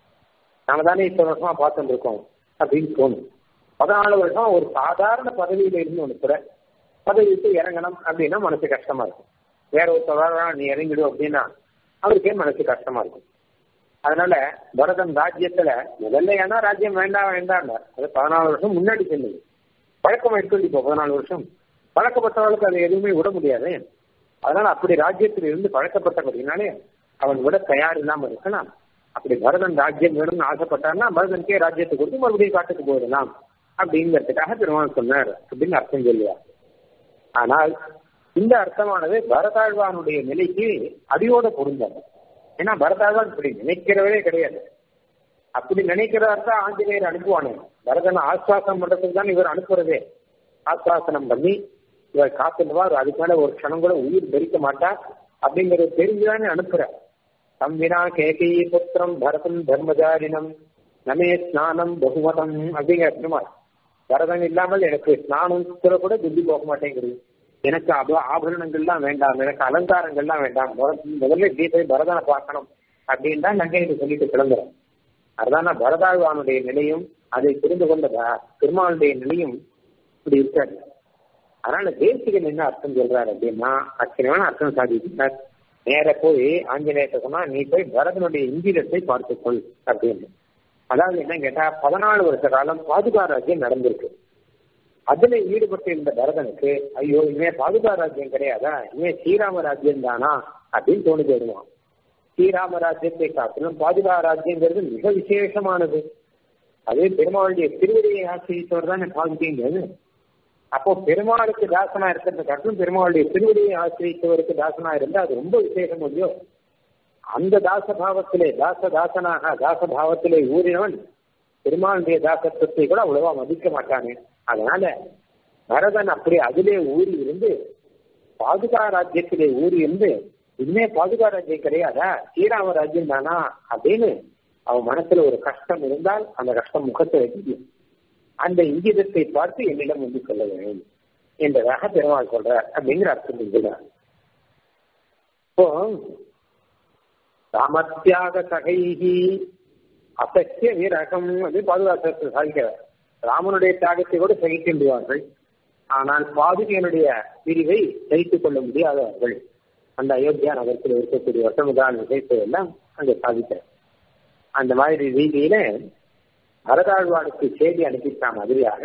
நாம தானே இத்தனை வருஷமா பார்த்துட்டு இருக்கோம் அப்படின்னு தோணும் பதினாலு வருஷம் ஒரு சாதாரண பதவியில இருந்து ஒன்று கூட பதவி விட்டு இறங்கணும் அப்படின்னா மனசு கஷ்டமா இருக்கும் வேற ஒருத்தர் நீ இறங்கிடும் அப்படின்னா அவருக்கே மனசு கஷ்டமா இருக்கும் அதனால பரதன் ராஜ்யத்துல முதல்ல ஏன்னா ராஜ்யம் வேண்டாம் வேண்டாம் அது பதினாலு வருஷம் முன்னாடி சொன்னது பழக்கம் எடுத்து இப்போ பதினாலு வருஷம் பழக்கப்பட்டவர்களுக்கு அதை எதுவுமே விட முடியாது அதனால அப்படி ராஜ்யத்தில் இருந்து பழக்கப்பட்டபடினாலே அவன் விட தயார் இல்லாம இருக்கலாம் அப்படி பரதன் ராஜ்யம் வேணும்னு ஆசைப்பட்டார்னா பரதனுக்கே ராஜ்யத்தை கொடுத்து மறுபடியும் காட்டுக்கு போயிடலாம் அப்படிங்கிறதுக்காக பெருமாள் சொன்னார் அப்படின்னு அர்த்தம் சொல்லுவார் ஆனால் இந்த அர்த்தமானது பரதாழ்வானுடைய நிலைக்கு அடியோட பொருந்தாது ஏன்னா பரதாழ்வான் இப்படி நினைக்கிறவரே கிடையாது அப்படி நினைக்கிறவர் தான் ஆஞ்சநேயர் அனுப்புவானே பரதனை ஆஸ்வாசனம் பண்றதுக்கு தான் இவர் அனுப்புறதே ஆஸ்வாசனம் பண்ணி இவர் காத்துடுவார் அதுக்கு மேல ஒரு க்ஷணம் கூட உயிர் தரிக்க மாட்டார் அப்படிங்கறது தெரிஞ்சுதானே அனுப்புறார் தம்பினா கேகை புத்திரம் பரதம் தர்மஜாரினம் நமே ஸ்நானம் பகுமதம் அப்படிங்கிற பெருமாள் பரதம் இல்லாமல் எனக்கு ஸ்நானம் கூட கூட புத்தி போக மாட்டேங்குது எனக்கு அப ஆபரணங்கள்லாம் வேண்டாம் எனக்கு அலங்காரங்கள்லாம் வேண்டாம் முதல்ல- முதல்ல கீதை பரதனை பார்க்கணும் அப்படின்னு தான் நங்கைக்கு சொல்லிட்டு கிளம்புறேன் அதுதான் பரதாழ்வானுடைய நிலையும் அதை புரிந்து கொண்ட ப- பெருமாளுடைய நிலையும் இப்படி இருக்காரு அதனால தேசிகன் என்ன அர்த்தம் சொல்றாரு அப்படின்னா அச்சனையான அர்த்தம் சாதிக்கிறார் நேர போய் ஆஞ்சநேயத்தை சொன்னா நீ போய் பரதனுடைய இந்திரத்தை பார்த்துக்கொள் அப்படின்னு அதாவது என்ன கேட்டா பதினாலு வருஷ காலம் பாதுகா ராஜ்யம் நடந்திருக்கு அதுல ஈடுபட்டு இருந்த பரதனுக்கு ஐயோ இனிமே பாதுகா ராஜ்யம் கிடையாதா இனிமே ஸ்ரீராம ராஜ்யம் தானா அப்படின்னு தோணி போயிடுவான் ஸ்ரீராம ராஜ்யத்தை காட்டிலும் பாதுகா ராஜ்யங்கிறது மிக விசேஷமானது அதே பெருமாளுடைய திருவடியை ஆசிரியத்தவர் தானே பாதுகைங்கிறது அப்போ பெருமாளுக்கு தாசனா இருக்கிறத காட்டிலும் பெருமாளுடைய திருவடியை ஆசிரியத்தவருக்கு தாசனா இருந்தா அது ரொம்ப விசேஷம் இல்லையோ அந்த தாசபாவத்திலே தாச தாசனாக தாசபாவத்திலே ஊறினவன் பெருமாளுடைய தாசத்துவத்தை கூட அவ்வளவா மதிக்க மாட்டானே அதனால பரதன் அப்படி அதிலே ஊறி இருந்து பாதுகா ராஜ்யத்திலே ஊறி இருந்து இனிமே பாதுகா ராஜ்யம் கிடையாதா ஸ்ரீராம ராஜ்யம் தானா அப்படின்னு அவன் மனசுல ஒரு கஷ்டம் இருந்தால் அந்த கஷ்டம் முகத்தை தெரியும் அந்த இங்கிதத்தை பார்த்து என்னிடம் வந்து சொல்ல வேண்டும் என்பதாக பெருமாள் சொல்றார் அப்படிங்கிற அர்த்தம் சொல்கிறார் இப்போ ராமத்தியாக சகைகி அசத்திய வீரகம் அது பாதுகாப்பு சாதிக்கிறார் ராமனுடைய தியாகத்தை கூட சகிக்கின்றார்கள் ஆனால் பாதுகையனுடைய பிரிவை சகித்துக் கொள்ள முடியாதவர்கள் அந்த அயோத்தியா நகரத்தில் இருக்கக்கூடிய வசமுதான விஷயத்தை எல்லாம் அங்கே சாதிக்கிறார் அந்த மாதிரி ரீதியில பரதாழ்வானுக்கு செய்தி அனுப்பிச்சா மாதிரியாக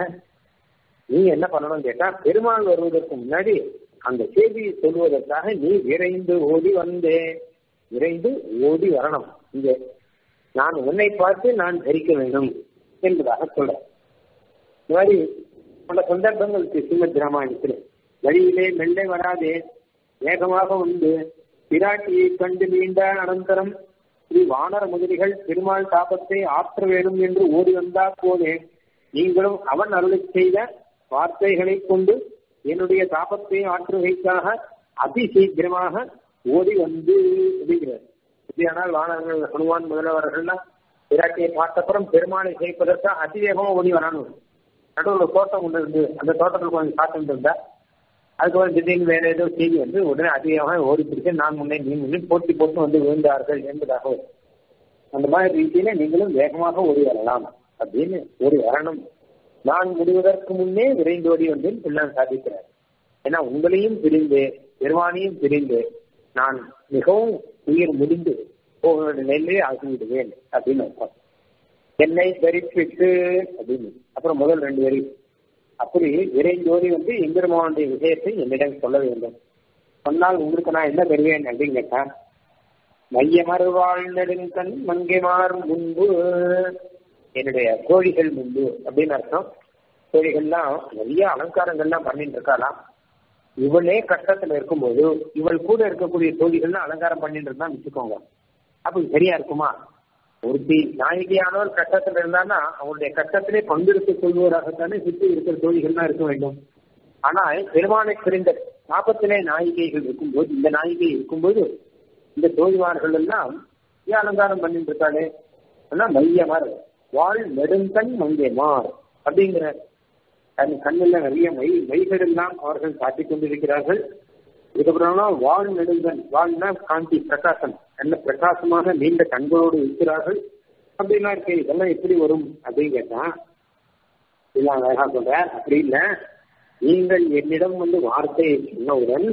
நீ என்ன பண்ணணும்னு கேட்டா பெருமாள் வருவதற்கு முன்னாடி அந்த செய்தியை சொல்வதற்காக நீ விரைந்து ஓடி வந்தே விரைந்து ஓடி வரணும் இங்கே நான் உன்னை பார்த்து நான் தரிக்க வேண்டும் என்பதாக சொல்றேன் இந்த மாதிரி பல சந்தர்ப்பங்களுக்கு ஸ்ரீமத் ராமாயணத்தில் வழியிலே மெல்ல வராதே வேகமாக வந்து பிராட்டியை கண்டு மீண்ட அனந்தரம் ஸ்ரீ வானர முதலிகள் பெருமாள் தாபத்தை ஆற்ற வேண்டும் என்று ஓடி வந்தா போதே நீங்களும் அவன் அருளை செய்த வார்த்தைகளை கொண்டு என்னுடைய தாபத்தை ஆற்றுகைக்காக அதி சீக்கிரமாக ஓடி வந்து அப்படிங்கிறார் இப்படியானால் வானர்கள் ஹனுமான் முதல்வர்கள்லாம் பிராட்டியை பார்த்தப்புறம் பெருமாளை சேர்ப்பதற்கு அதிவேகமா ஓடி வரணும் நடுவில் தோட்டம் ஒன்று இருந்து அந்த தோட்டத்தில் கொஞ்சம் காத்துட்டு இருந்தா அதுக்கப்புறம் திடீர்னு வேற ஏதோ செய்தி வந்து உடனே அதிகமாக ஓடி பிடிச்சு நான் முன்னே நீ முன்னே போட்டி போட்டு வந்து விழுந்தார்கள் என்பதாக அந்த மாதிரி ரீதியில நீங்களும் வேகமாக ஓடி வரலாம் அப்படின்னு ஓடி வரணும் நான் முடிவதற்கு முன்னே விரைந்து ஓடி வந்து பிள்ளான் சாதிக்கிறார் ஏன்னா உங்களையும் பிரிந்து பெருமானையும் பிரிந்து நான் மிகவும் உயிர் முடிந்து போக வேண்டிய நிலையிலே ஆகிவிடுவேன் அப்படின்னு அர்த்தம் என்னை தரிப்பிட்டு அப்படின்னு அப்புறம் முதல் ரெண்டு வரி அப்படி விரைந்தோடி வந்து எம்பெருமானுடைய விஷயத்தை என்னிடம் சொல்ல வேண்டும் சொன்னால் உங்களுக்கு நான் என்ன தருவேன் அப்படின்னு கேட்டா மையமறுவாழ் நெடுங்கண் மங்கைமார் முன்பு என்னுடைய கோழிகள் முன்பு அப்படின்னு அர்த்தம் கோழிகள்லாம் நிறைய அலங்காரங்கள்லாம் பண்ணிட்டு இருக்காளாம் இவளே கஷ்டத்துல இருக்கும்போது இவள் கூட இருக்கக்கூடிய தோழிகள்லாம் அலங்காரம் பண்ணிட்டு இருந்தா வச்சுக்கோங்க அப்ப சரியா இருக்குமா ஒருத்தி நாயகியானவர் கஷ்டத்துல இருந்தான்னா அவருடைய கஷ்டத்திலே பங்கெடுத்துக் கொள்வதாகத்தானே சுற்றி இருக்கிற தோழிகள்லாம் இருக்க வேண்டும் ஆனால் பெருமானை பிரிந்த தாபத்திலே நாயிகைகள் இருக்கும்போது இந்த நாயிகை இருக்கும்போது இந்த தோழிமார்கள் எல்லாம் ஏன் அலங்காரம் பண்ணிட்டு இருக்காளே ஆனா மையமார் வாழ் நெடுங்கண் மங்கைமார் அப்படிங்கிற தன் கண்ணில் நிறைய மை மைகள் எல்லாம் அவர்கள் காட்டிக் கொண்டிருக்கிறார்கள் இதுக்கப்புறம்னா வாழ் நெடுங்கன் வாழ்னா காந்தி பிரகாசம் நல்ல பிரகாசமாக நீண்ட கண்களோடு இருக்கிறார்கள் அப்படின்னா இருக்கு இதெல்லாம் எப்படி வரும் அப்படின்னு கேட்டா இதெல்லாம் அழகா சொல்ற அப்படி இல்ல நீங்கள் என்னிடம் வந்து வார்த்தையை சொன்னவுடன்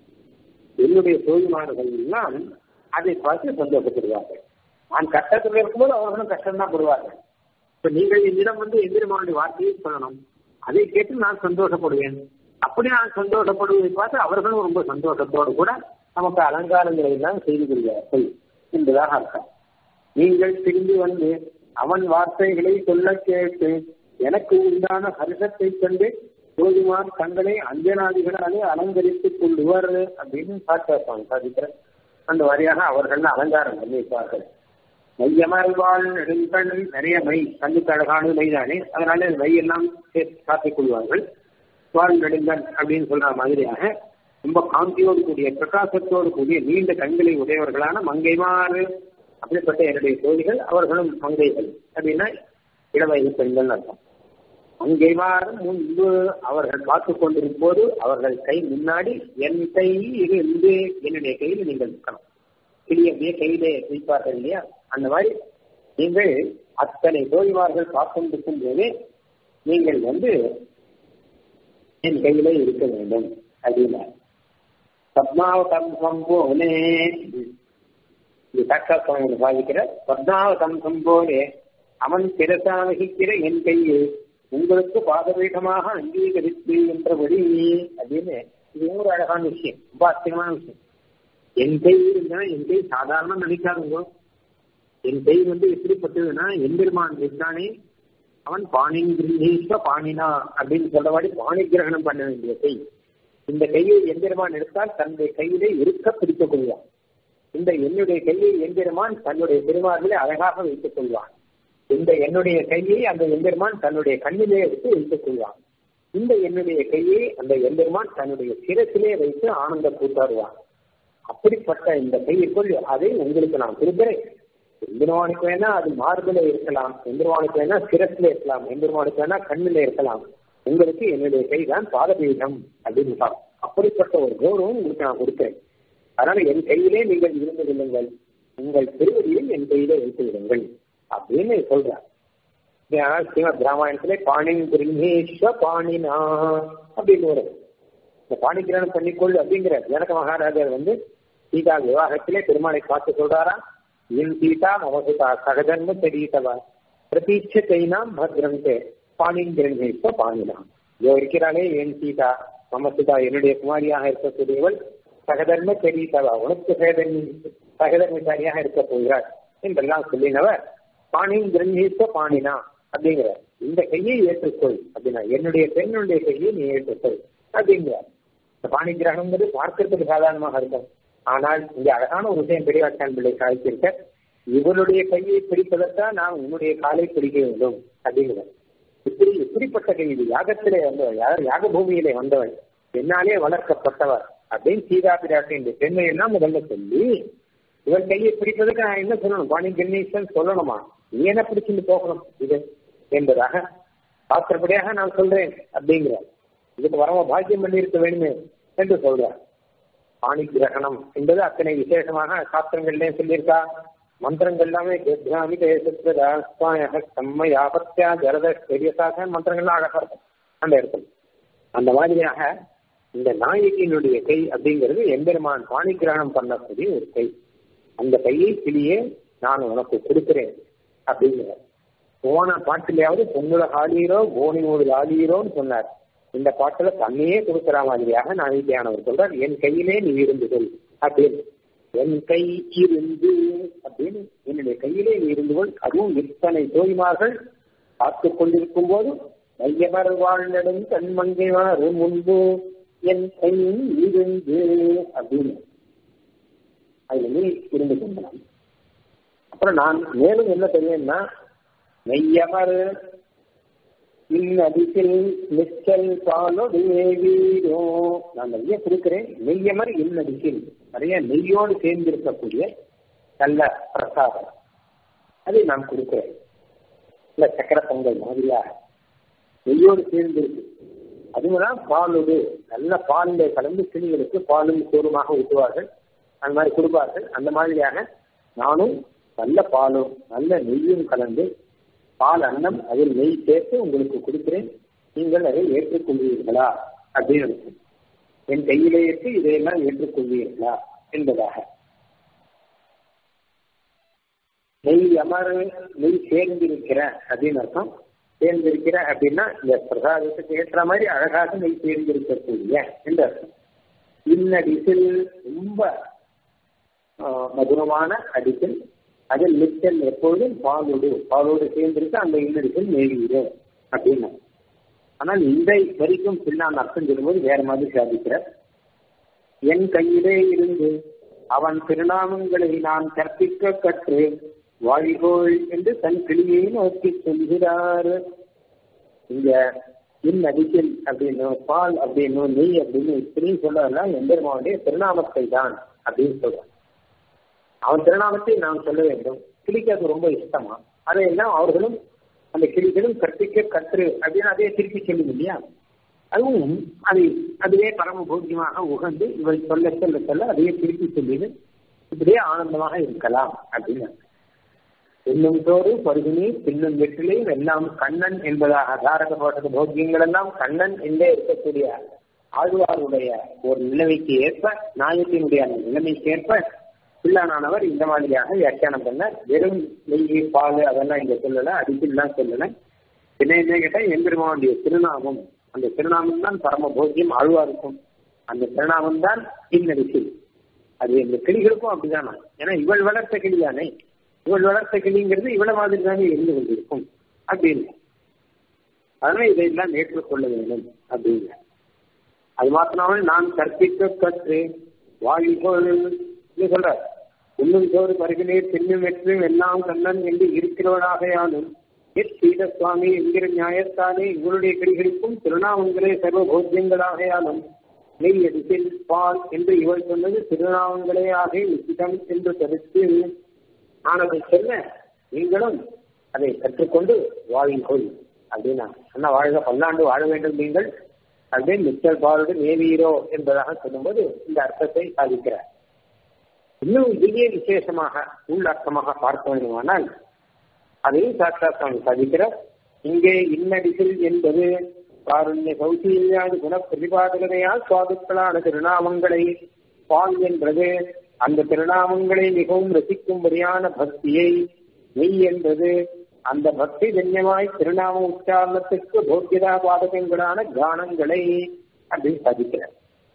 என்னுடைய தோல்விமானர்கள் எல்லாம் அதை பார்த்து சந்தோஷப்படுவார்கள் நான் கஷ்டத்தில் இருக்கும்போது அவர்களும் கஷ்டம் தான் படுவார்கள் இப்ப நீங்கள் என்னிடம் வந்து எந்திரமானுடைய வார்த்தையை சொல்லணும் அதை கேட்டு நான் சந்தோஷப்படுவேன் அப்படி நான் சந்தோஷப்படுவதை பார்த்து அவர்களும் ரொம்ப சந்தோஷத்தோடு கூட நமக்கு அலங்காரங்களை எல்லாம் செய்து கொள்வார்கள் என்பதாக அர்த்தம் நீங்கள் திரும்பி வந்து அவன் வார்த்தைகளை சொல்ல கேட்டு எனக்கு உண்டான ஹரிசத்தை கண்டு போதுமான் தங்களை அஞ்சனாதிகளாலே அலங்கரித்துக் கொள்ளுவர் அப்படின்னு சாட்சியாப்பாங்க சாதிக்கிற அந்த வழியாக அவர்கள் அலங்காரம் பண்ணியிருப்பார்கள் மையமர்வாள் நெடுங்கண் நிறைய மை கண்ணுக்கு அழகான மைதானே அதனால மை எல்லாம் சேர்த்து காத்திக் கொள்வார்கள் வாழ் நெடுங்கண் அப்படின்னு சொல்ற மாதிரியாக ரொம்ப காந்தியோடு கூடிய பிரகாசத்தோடு கூடிய நீண்ட கண்களை உடையவர்களான மங்கைமாறு அப்படிப்பட்ட என்னுடைய தோழிகள் அவர்களும் மங்கைகள் அப்படின்னா இளவயது பெண்கள் அர்த்தம் மங்கைமாறு முன்பு அவர்கள் பார்த்து கொண்டிருக்கும் போது அவர்கள் கை முன்னாடி என் கை இருந்து என்னுடைய கையில் நீங்கள் இருக்கணும் கிளிய அப்படியே கையிலே வைப்பார்கள் இல்லையா அந்த மாதிரி நீங்கள் அத்தனை தோழிமார்கள் பார்த்து கொண்டிருக்கும் போதே நீங்கள் வந்து என் கையிலே இருக்க வேண்டும் அப்படின்னா பத்மாவதம் போலே இது சாட்சா சுவாமி சாதிக்கிற பத்மாவதம் சம்போலே அவன் பிறசா வகிக்கிற என் கையை உங்களுக்கு பாதபீடமாக அங்கீகரித்து என்றபடி அப்படின்னு இது ஒரு அழகான விஷயம் ரொம்ப ஆச்சரியமான விஷயம் என் கை இருந்தா என் கை சாதாரண நினைக்காதுங்க என் கை வந்து எப்படிப்பட்டதுன்னா எம்பெருமான் இருக்கானே அவன் பாணின் கிரகீஷ பாணினா அப்படின்னு சொல்றவாடி பாணி கிரகணம் பண்ண வேண்டிய கை இந்த கையை எம்பெருமான் எடுத்தால் தன்னுடைய கையிலே இருக்க பிடித்துக் கொள்வான் இந்த என்னுடைய கையை எம்பெருமான் தன்னுடைய பெருமாறிலே அழகாக வைத்துக் கொள்வான் இந்த என்னுடைய கையை அந்த எம்பெருமான் தன்னுடைய கண்ணிலே எடுத்து வைத்துக் கொள்வான் இந்த என்னுடைய கையை அந்த எம்பெருமான் தன்னுடைய சிரசிலே வைத்து ஆனந்த கூட்டாடுவான் அப்படிப்பட்ட இந்த கையிற்குள் அதை உங்களுக்கு நான் கொடுக்கிறேன் எம்பெருமானுக்கு வேணா அது மார்பில இருக்கலாம் எம்பெருமானுக்கு வேணா சிரத்துல இருக்கலாம் எம்பெருமானுக்கு வேணா கண்ணில இருக்கலாம் உங்களுக்கு என்னுடைய கைதான் பாதபீடம் அப்படின்னு சொல்றாங்க. அப்படிப்பட்ட ஒரு கௌரவம் உங்களுக்கு நான் கொடுக்கிறேன் அதனால என் கையிலே நீங்கள் இருந்து கொள்ளுங்கள் உங்கள் திருவடியில் என் கையிலே வைத்து விடுங்கள் அப்படின்னு சொல்றார் ஸ்ரீமத் ராமாயணத்திலே பாணின் கிரகேஸ்வ பாணினா அப்படின்னு வருது இந்த பாணிகிரகணம் பண்ணிக்கொள் அப்படிங்கிற ஜனக மகாராஜர் வந்து சீதா விவாகத்திலே பெருமாளை பார்த்து சொல்றாரா என் சீதா மமசுதா சகதர்ம தெரியத்தவா பிரதீட்ச கைனாம் பத்ரந்தே பாணின் கிரகேஸ்வ பாணினா இதோ இருக்கிறாளே என் சீதா மமசுதா என்னுடைய குமாரியாக இருக்கக்கூடியவள் சகதர்ம தெரியத்தவா உனக்கு சகதர்மி சகதர்மச்சாரியாக இருக்க போகிறார் என்றெல்லாம் சொல்லினவர் பாணின் கிரகேஸ்வ பாணினா அப்படிங்கிறார் இந்த கையை ஏற்றுக்கொள் அப்படின்னா என்னுடைய பெண்ணுடைய கையை நீ ஏற்றுக்கொள் அப்படிங்கிறார் இந்த பாணி கிரகணம்ங்கிறது பார்க்கறதுக்கு சாதாரணமாக இருக்கும் ஆனால் இங்க அழகான ஒரு விஷயம் பெரியவாச்சான் பிள்ளை சாதிச்சிருக்க இவளுடைய கையை பிடிப்பதற்காக நான் உன்னுடைய காலை பிடிக்க வேண்டும் அப்படிங்கிறார் இப்படி இப்படிப்பட்ட கை இது யாகத்திலே வந்தவர் யார் யாக பூமியிலே வந்தவர் என்னாலே வளர்க்கப்பட்டவர் அப்படின்னு சீதா பிராட்டின் பெண்மை எல்லாம் முதல்ல சொல்லி இவன் கையை பிடிப்பதற்கு நான் என்ன சொல்லணும் பாணி கணேசன் சொல்லணுமா நீ என்ன பிடிச்சிட்டு போகணும் இது என்பதாக சாஸ்திரப்படியாக நான் சொல்றேன் அப்படிங்கிறார் இதுக்கு வரவ பாக்கியம் பண்ணி இருக்க வேணுமே என்று சொல்றார் பாணி கிரகணம் என்பது அத்தனை விசேஷமாக சாஸ்திரங்கள்லயே சொல்லியிருக்கா மந்திரங்கள் எல்லாமே கத்ராமி செம்மையாபத்தியா ஜரத பெரியசாக மந்திரங்கள்லாம் அழகா இருக்கும் அந்த இடத்துல அந்த மாதிரியாக இந்த நாயகியினுடைய கை அப்படிங்கிறது எம்பெருமான் பாணி கிரகணம் பண்ணக்கூடிய ஒரு கை அந்த கையை கிளியே நான் உனக்கு கொடுக்கிறேன் அப்படிங்கிறார் போன பாட்டிலேயாவது பொங்குல ஆளீரோ போனினோடு ஆளீரோன்னு சொன்னார் இந்த பாட்டுல தன்னையே கொடுக்கிற மாதிரியாக நாயகியானவர் சொல்றார் என் கையிலே நீ இருந்துகள் அப்படின்னு என் கை இருந்து அப்படின்னு என்னுடைய கையிலே நீ இருந்து கொள் அதுவும் இத்தனை தோய்மார்கள் பார்த்து கொண்டிருக்கும் போது மையமர் வாழ்நடும் கண்மங்கைவார் முன்பு என் கையில் இருந்து அப்படின்னு அதுல நீ இருந்து கொண்டான் அப்புறம் நான் மேலும் என்ன தெரியும்னா மெய்யமர் இன்னதிசில் நிச்சல் பாலோடு வீரோ நான் நிறைய கொடுக்கிறேன் நெய்யமர் இன்னதிசில் நிறைய நெய்யோடு சேர்ந்து இருக்கக்கூடிய நல்ல பிரசாதம் அதை நான் கொடுக்கிறேன் இல்ல சக்கர பொங்கல் மாதிரியாக நெய்யோடு சேர்ந்து இருக்கு அதுதான் பாலுடு நல்ல பாலில் கலந்து கிளிகளுக்கு பாலும் சோறுமாக ஊட்டுவார்கள் அந்த மாதிரி கொடுப்பார்கள் அந்த மாதிரியாக நானும் நல்ல பாலும் நல்ல நெய்யும் கலந்து பால் அன்னம் அதில் நெய் சேர்த்து உங்களுக்கு கொடுக்கிறேன் நீங்கள் அதை ஏற்றுக்கொள்வீர்களா அப்படின்னு என் கையிலே ஏற்று இதையெல்லாம் ஏற்றுக்கொள்வீர்களா என்பதாக நெய் அமர் நெய் சேர்ந்திருக்கிற அப்படின்னு அர்த்தம் சேர்ந்திருக்கிற அப்படின்னா இந்த பிரசாதத்துக்கு ஏற்ற மாதிரி அழகாக நெய் சேர்ந்திருக்கக்கூடிய என்று அர்த்தம் இன்னடிசில் ரொம்ப மதுரமான அடிசில் அதில் நிச்சல் எப்பொழுதும் பாலோடு பாலோடு சேர்ந்திருக்கு அந்த இன்னடிசில் நெய்வீரோ அப்படின்னு ஆனால் இந்த வரைக்கும் பின்னான் அர்த்தம் சொல்லும்போது வேற மாதிரி சாதிக்கிறார் என் கையிலே இருந்து அவன் திருநாமங்களை நான் கற்பிக்க கற்று வாழிகோள் என்று தன் கிளியை நோக்கி சொல்கிறார் இங்க இன் அடிக்கல் அப்படின்னு பால் அப்படின்னு நெய் அப்படின்னு இப்படி சொல்லலாம் எம்பெருமானுடைய திருநாமத்தை தான் அப்படின்னு சொல்றான் அவன் திருநாமத்தை நாம் சொல்ல வேண்டும் கிளிக்கு அது ரொம்ப இஷ்டமா அதையெல்லாம் அவர்களும் அந்த கிளிகளும் கற்பிக்க கற்று அப்படின்னு அதே திருப்பி சொல்லுங்க இல்லையா அதுவும் அது அதுவே பரம போக்கியமாக உகந்து இவள் சொல்ல சொல்ல சொல்ல அதையே திருப்பி சொல்லிடு இப்படியே ஆனந்தமாக இருக்கலாம் அப்படின்னு இன்னும் தோறு பருகுனி பின்னும் வெற்றிலே எல்லாம் கண்ணன் என்பதாக தாரகப்பட்டது போக்கியங்கள் எல்லாம் கண்ணன் என்றே இருக்கக்கூடிய ஆழ்வாருடைய ஒரு நிலைமைக்கு ஏற்ப நாயத்தினுடைய அந்த நிலைமைக்கு ஏற்ப பிள்ளானவர் இந்த மாதிரியாக வியாக்கியானம் பண்ண வெறும் நெய் பால் அதெல்லாம் இங்க சொல்லல அடிக்கல்லாம் சொல்லல என்ன என்ன கேட்டா எம்பெருமானுடைய திருநாமம் அந்த திருநாமம் தான் பரம போக்கியம் ஆழ்வாருக்கும் அந்த திருநாமம் தான் பின்னடிக்கு அது இந்த கிளிகளுக்கும் அப்படிதானா ஏன்னா இவள் வளர்த்த கிளி தானே இவள் வளர்த்த கிளிங்கிறது இவ்வள மாதிரி தானே இருந்து கொண்டிருக்கும் அப்படின்னு அதனால இதையெல்லாம் ஏற்றுக்கொள்ள வேண்டும் அப்படின்னு அது மாத்திராமல் நான் கற்பிக்க கற்று வாழிகோள் சொல்ற இன்னும் சோறு பருகினீர் பின்னும் வெற்றும் எல்லாம் கண்ணன் என்று இருக்கிறவனாகையாலும் எஸ் சீத சுவாமி என்கிற நியாயத்தாலே இவருடைய கிளிகளுக்கும் திருநாமங்களே சர்வ போஜ்யங்களாகையாலும் நெய் அடிசில் பால் என்று இவள் சொன்னது திருநாமங்களே ஆகிய உச்சிதம் என்று கருத்து நான் அதை சொல்ல நீங்களும் அதை கற்றுக்கொண்டு வாழுங்கள் அப்படின்னா அண்ணா வாழ்க பல்லாண்டு வாழ வேண்டும் நீங்கள் அப்படின்னு மிச்சல் பாலோடு நேவீரோ என்பதாக சொல்லும்போது இந்த அர்த்தத்தை சாதிக்கிறார் இன்னும் இதிலே விசேஷமாக உள்ளர்த்தமாக பார்க்க வேண்டுமானால் அதையும் சாட்சாத் சுவாமி சாதிக்கிறார் இங்கே இன்னடிசில் என்பது காருண்ய கௌசல்யாதி குண பிரதிபாதனையால் சுவாதுக்களான திருநாமங்களை பால் என்றது அந்த திருநாமங்களை மிகவும் ரசிக்கும்படியான பக்தியை மெய் என்பது அந்த பக்தி ஜன்யமாய் திருநாம உச்சாரணத்துக்கு போக்கியதா பாதகங்களான கானங்களை அப்படின்னு சாதிக்கிறார்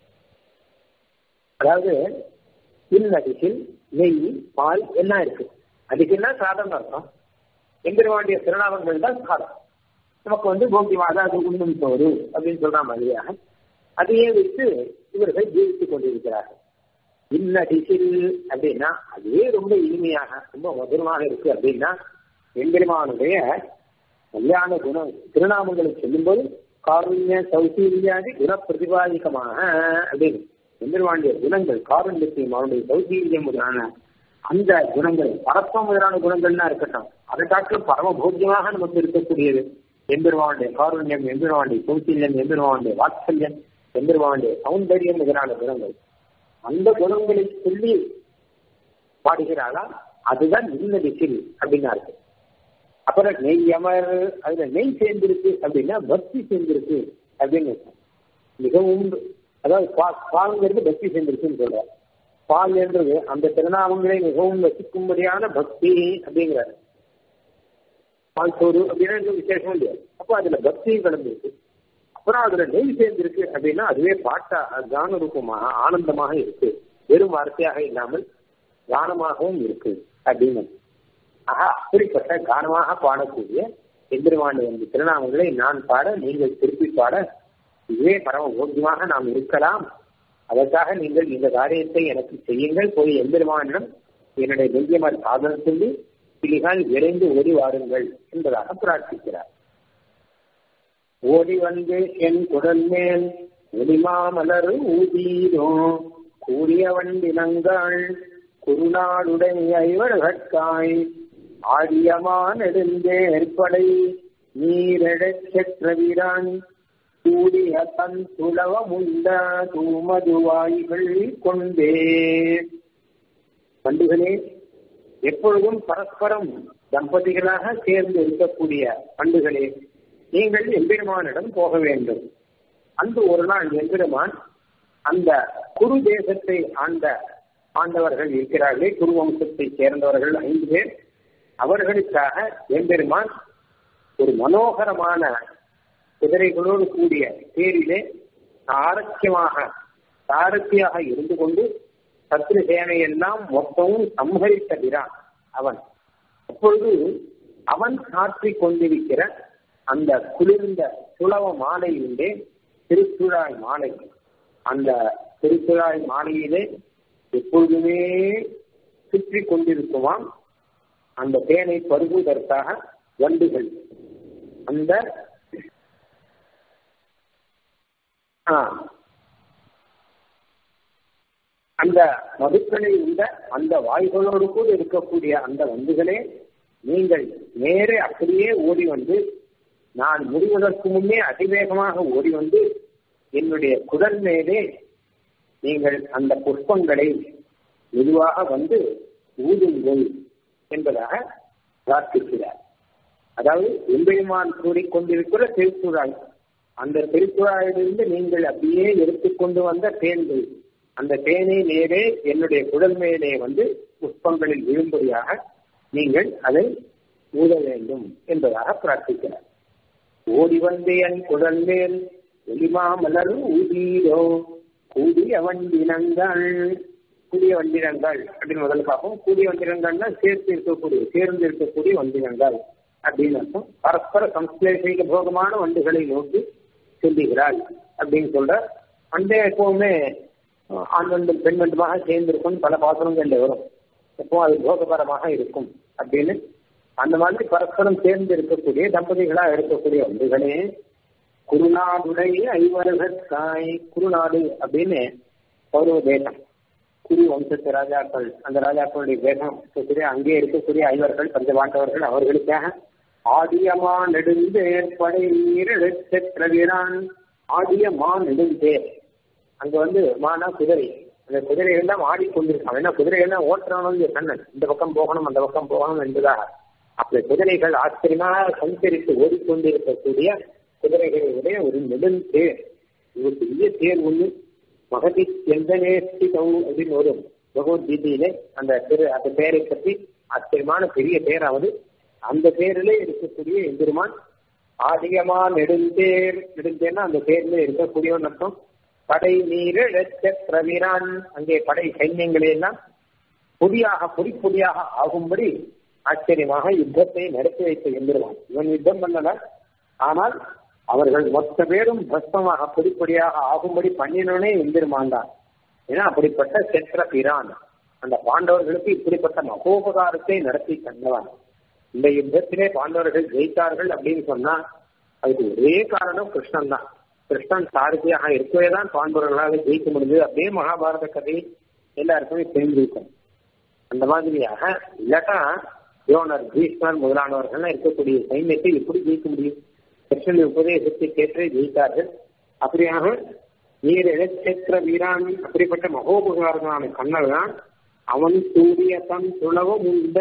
அதாவது இன்னடிசில் நெய் பால் எல்லாம் இருக்கு அதுக்குன்னா சாதம் அர்த்தம் எம்பெருமாண்டிய திருநாமங்கள் தான் சாதம் நமக்கு வந்து போக்கியமாக அது உண்ணும் சோறு அப்படின்னு சொல்ற மாதிரியாக அதையே வைத்து இவர்கள் ஜீவித்துக் கொண்டிருக்கிறார்கள் இன்னடிசில் அப்படின்னா அதுவே ரொம்ப இனிமையாக ரொம்ப மதுரமாக இருக்கு அப்படின்னா எம்பெருமானுடைய கல்யாண குணம் திருநாமங்களை சொல்லும்போது காருண்ய சௌசீல்யாதி குண பிரதிபாதிகமாக அப்படின்னு எம்பெருமானுடைய குணங்கள் காருண்யத்தையும் அவருடைய சௌசீல்யம் முதலான அந்த குணங்கள் பரப்பம் முதலான குணங்கள்லாம் இருக்கட்டும் அதை காட்டிலும் பரம போக்கியமாக நமக்கு இருக்கக்கூடியது எம்பெருமானுடைய காருண்யம் எம்பெருமானுடைய சௌசீல்யம் எம்பெருமானுடைய வாத்சல்யம் எம்பெருமானுடைய சௌந்தரியம் முதலான குணங்கள் அந்த குணங்களை சொல்லி பாடுகிறாளா அதுதான் நிம்மதிசில் அப்படின்னா இருக்கு அப்புறம் நெய் அமர் அதுல நெய் சேர்ந்திருக்கு அப்படின்னா பக்தி சேர்ந்திருக்கு அப்படின்னு மிகவும் அதாவது பால்ங்கிறது பக்தி சேர்ந்திருக்குன்னு சொல்ற பால் என்றது அந்த திருநாமங்களை மிகவும் ரசிக்கும்படியான பக்தி அப்படிங்கிறாரு பால் சோறு அப்படின்னா விசேஷம் இல்லையா அப்போ அதுல பக்தியும் கலந்துருக்கு அப்புறம் அதுல நெய் சேர்ந்திருக்கு அப்படின்னா அதுவே பாட்டா கான ரூபமாக ஆனந்தமாக இருக்கு வெறும் வார்த்தையாக இல்லாமல் கானமாகவும் இருக்கு அப்படின்னு ஆக அப்படிப்பட்ட கானமாக பாடக்கூடிய எந்திரவாண்டு வந்து திருநாமங்களை நான் பாட நீங்கள் திருப்பி பாட இதுவே பரம போக்கியமாக நாம் இருக்கலாம் அதற்காக நீங்கள் இந்த காரியத்தை எனக்கு செய்யுங்கள் போய் எம்பெருமானிடம் என்னுடைய நெஞ்சியமார் சாதனம் சொல்லி பிள்ளைகள் விரைந்து ஓடி வாருங்கள் என்பதாக பிரார்த்திக்கிறார் ஓடி வந்து என் குடல் மேல் ஒளிமாமலர் ஊதீரோ கூடிய வண்டினங்கள் குருநாடுடைய ஐவர்கட்காய் ஆடியமான நெடுந்தேற்படை நீரெழச் செற்றவிரான் கூடிய தன் துளவமுண்ட தூமதுவாய்கள் கொண்டே பண்டுகளே எப்பொழுதும் பரஸ்பரம் தம்பதிகளாக சேர்ந்து இருக்கக்கூடிய பண்டுகளே நீங்கள் எம்பெருமானிடம் போக வேண்டும் அன்று ஒரு நாள் எம்பெருமான் அந்த குரு தேசத்தை ஆண்ட ஆண்டவர்கள் இருக்கிறார்களே குரு வம்சத்தை சேர்ந்தவர்கள் ஐந்து பேர் அவர்களுக்காக எம்பெருமான் ஒரு மனோகரமான குதிரைகளோடு கூடிய தேரிலே ஆரோக்கியமாக சாரத்தியாக இருந்து கொண்டு சத்ரு சேனையெல்லாம் மொத்தமும் சம்ஹரித்தகிறான் அவன் அப்பொழுது அவன் சாற்றிக் கொண்டிருக்கிற அந்த குளிர்ந்த சுளவ மாலை உண்டே திருச்சுழாய் மாலை அந்த திருச்சுழாய் மாலையிலே எப்பொழுதுமே சுற்றி கொண்டிருக்குமாம் அந்த தேனை பருகுவதற்காக வண்டுகள் அந்த அந்த மதுக்களை உண்ட அந்த வாய்களோடு கூட இருக்கக்கூடிய அந்த வண்டுகளே நீங்கள் நேரே அப்படியே ஓடி வந்து நான் முடிவதற்கு முன்னே அதிவேகமாக ஓடி வந்து என்னுடைய குடல் மேலே நீங்கள் அந்த புஷ்பங்களை மெதுவாக வந்து ஊதுங்கள் என்பதாக பிரார்த்திக்கிறார் அதாவது எம்பெருமான் கூறிக்கொண்டிருக்கிற திருக்குழாய் அந்த திருக்குழாயிலிருந்து நீங்கள் அப்படியே எடுத்துக்கொண்டு வந்த தேன்கள் அந்த தேனை நேரே என்னுடைய குடல் மேலே வந்து புஷ்பங்களில் விழும்படியாக நீங்கள் அதை ஊத வேண்டும் என்பதாக பிரார்த்திக்கிறார் ஓடி வந்து என் குடல் மேல் ஒளிமா மலர் ஊதீரோ கூடிய வண்டினங்கள் கூடிய வண்டினங்கள் அப்படின்னு முதல்ல பார்ப்போம் கூடிய வண்டினங்கள்னா சேர்த்து இருக்கக்கூடிய சேர்ந்து இருக்கக்கூடிய வண்டினங்கள் அப்படின்னு அர்த்தம் பரஸ்பர சம்ஸ்லேஷிக போகமான வண்டுகளை நோக்கி செல்லுகிறாள் அப்படின்னு சொல்ற வண்டே எப்பவுமே ஆண் வண்டும் பெண் வண்டுமாக சேர்ந்திருக்கும் பல பாத்திரங்கள்ல வரும் எப்பவும் அது போகபரமாக இருக்கும் அப்படின்னு அந்த மாதிரி பரஸ்பரம் சேர்ந்து இருக்கக்கூடிய தம்பதிகளா இருக்கக்கூடிய வண்டுகளே குருநாடுடைய ஐவரகற்காய் குருநாடு அப்படின்னு கௌரவ தேசம் குரு வம்சத்து ராஜாக்கள் அந்த ராஜாக்களுடைய தேசம் இருக்கக்கூடிய அங்கே இருக்கக்கூடிய ஐவர்கள் பஞ்சபாண்டவர்கள் அவர்களுக்காக ஆடியமா நெடுந்தேர் படை நீரெழுத்த வீரான் ஆடியமா நெடுந்தேர் அங்க வந்து மானா குதிரை அந்த குதிரைகள் தான் ஆடிக்கொண்டிருக்கான் ஏன்னா குதிரைகள் தான் ஓட்டுறவனும் கண்ணன் இந்த பக்கம் போகணும் அந்த பக்கம் போகணும் என்பதாக அப்படி குதிரைகள் ஆச்சரியமாக சஞ்சரித்து ஓடிக்கொண்டிருக்கக்கூடிய குதிரைகளுடைய ஒரு நெடுந்தேர் ஒரு பெரிய தேர் ஒண்ணு மகதி எந்தனேஸ்திதௌ அப்படின்னு ஒரு பகவத்கீதையிலே அந்த திரு அந்த பெயரை பற்றி ஆச்சரியமான பெரிய பேராவது அந்த பேரிலே இருக்கக்கூடிய எம்பெருமான் ஆதிகமா நெடுந்தேர் நெடுந்தேர்னா அந்த பேர்ல இருக்கக்கூடியவன் அர்த்தம் படை நீரிழச்ச பிரவீரான் அங்கே படை சைன்யங்களை எல்லாம் பொடியாக பொடி பொடியாக ஆகும்படி ஆச்சரியமாக யுத்தத்தை நடத்தி வைத்த எம்பெருமான் இவன் யுத்தம் பண்ணல ஆனால் அவர்கள் மொத்த பேரும் பஸ்மமாக பொடிப்பொடியாக ஆகும்படி பண்ணினோனே எம்பெருமான் தான் ஏன்னா அப்படிப்பட்ட செற்ற பிரான் அந்த பாண்டவர்களுக்கு இப்படிப்பட்ட மகோபகாரத்தை நடத்தி தந்தவன் இந்த யுத்தத்திலே பாண்டவர்கள் ஜெயித்தார்கள் அப்படின்னு சொன்னா அதுக்கு ஒரே காரணம் கிருஷ்ணன் தான் கிருஷ்ணன் சாரதியாக இருக்கவே தான் பாண்டவர்களாக ஜெயிக்க முடிஞ்சது அப்படியே மகாபாரத கதை எல்லாருக்குமே தெரிஞ்சிருக்கும் அந்த மாதிரியாக இல்லாட்டா யோனர் பீஷ்மர் முதலானவர்கள் இருக்கக்கூடிய சைன்யத்தை எப்படி ஜெயிக்க முடியும் கிருஷ்ணன் உபதேசத்தை கேட்டே ஜெயித்தார்கள் அப்படியாக நீர் இழச்சேத்திர வீரான் அப்படிப்பட்ட மகோபகாரனான கண்ணல் தான் அவன் சூரிய தன் துளவும் உண்ட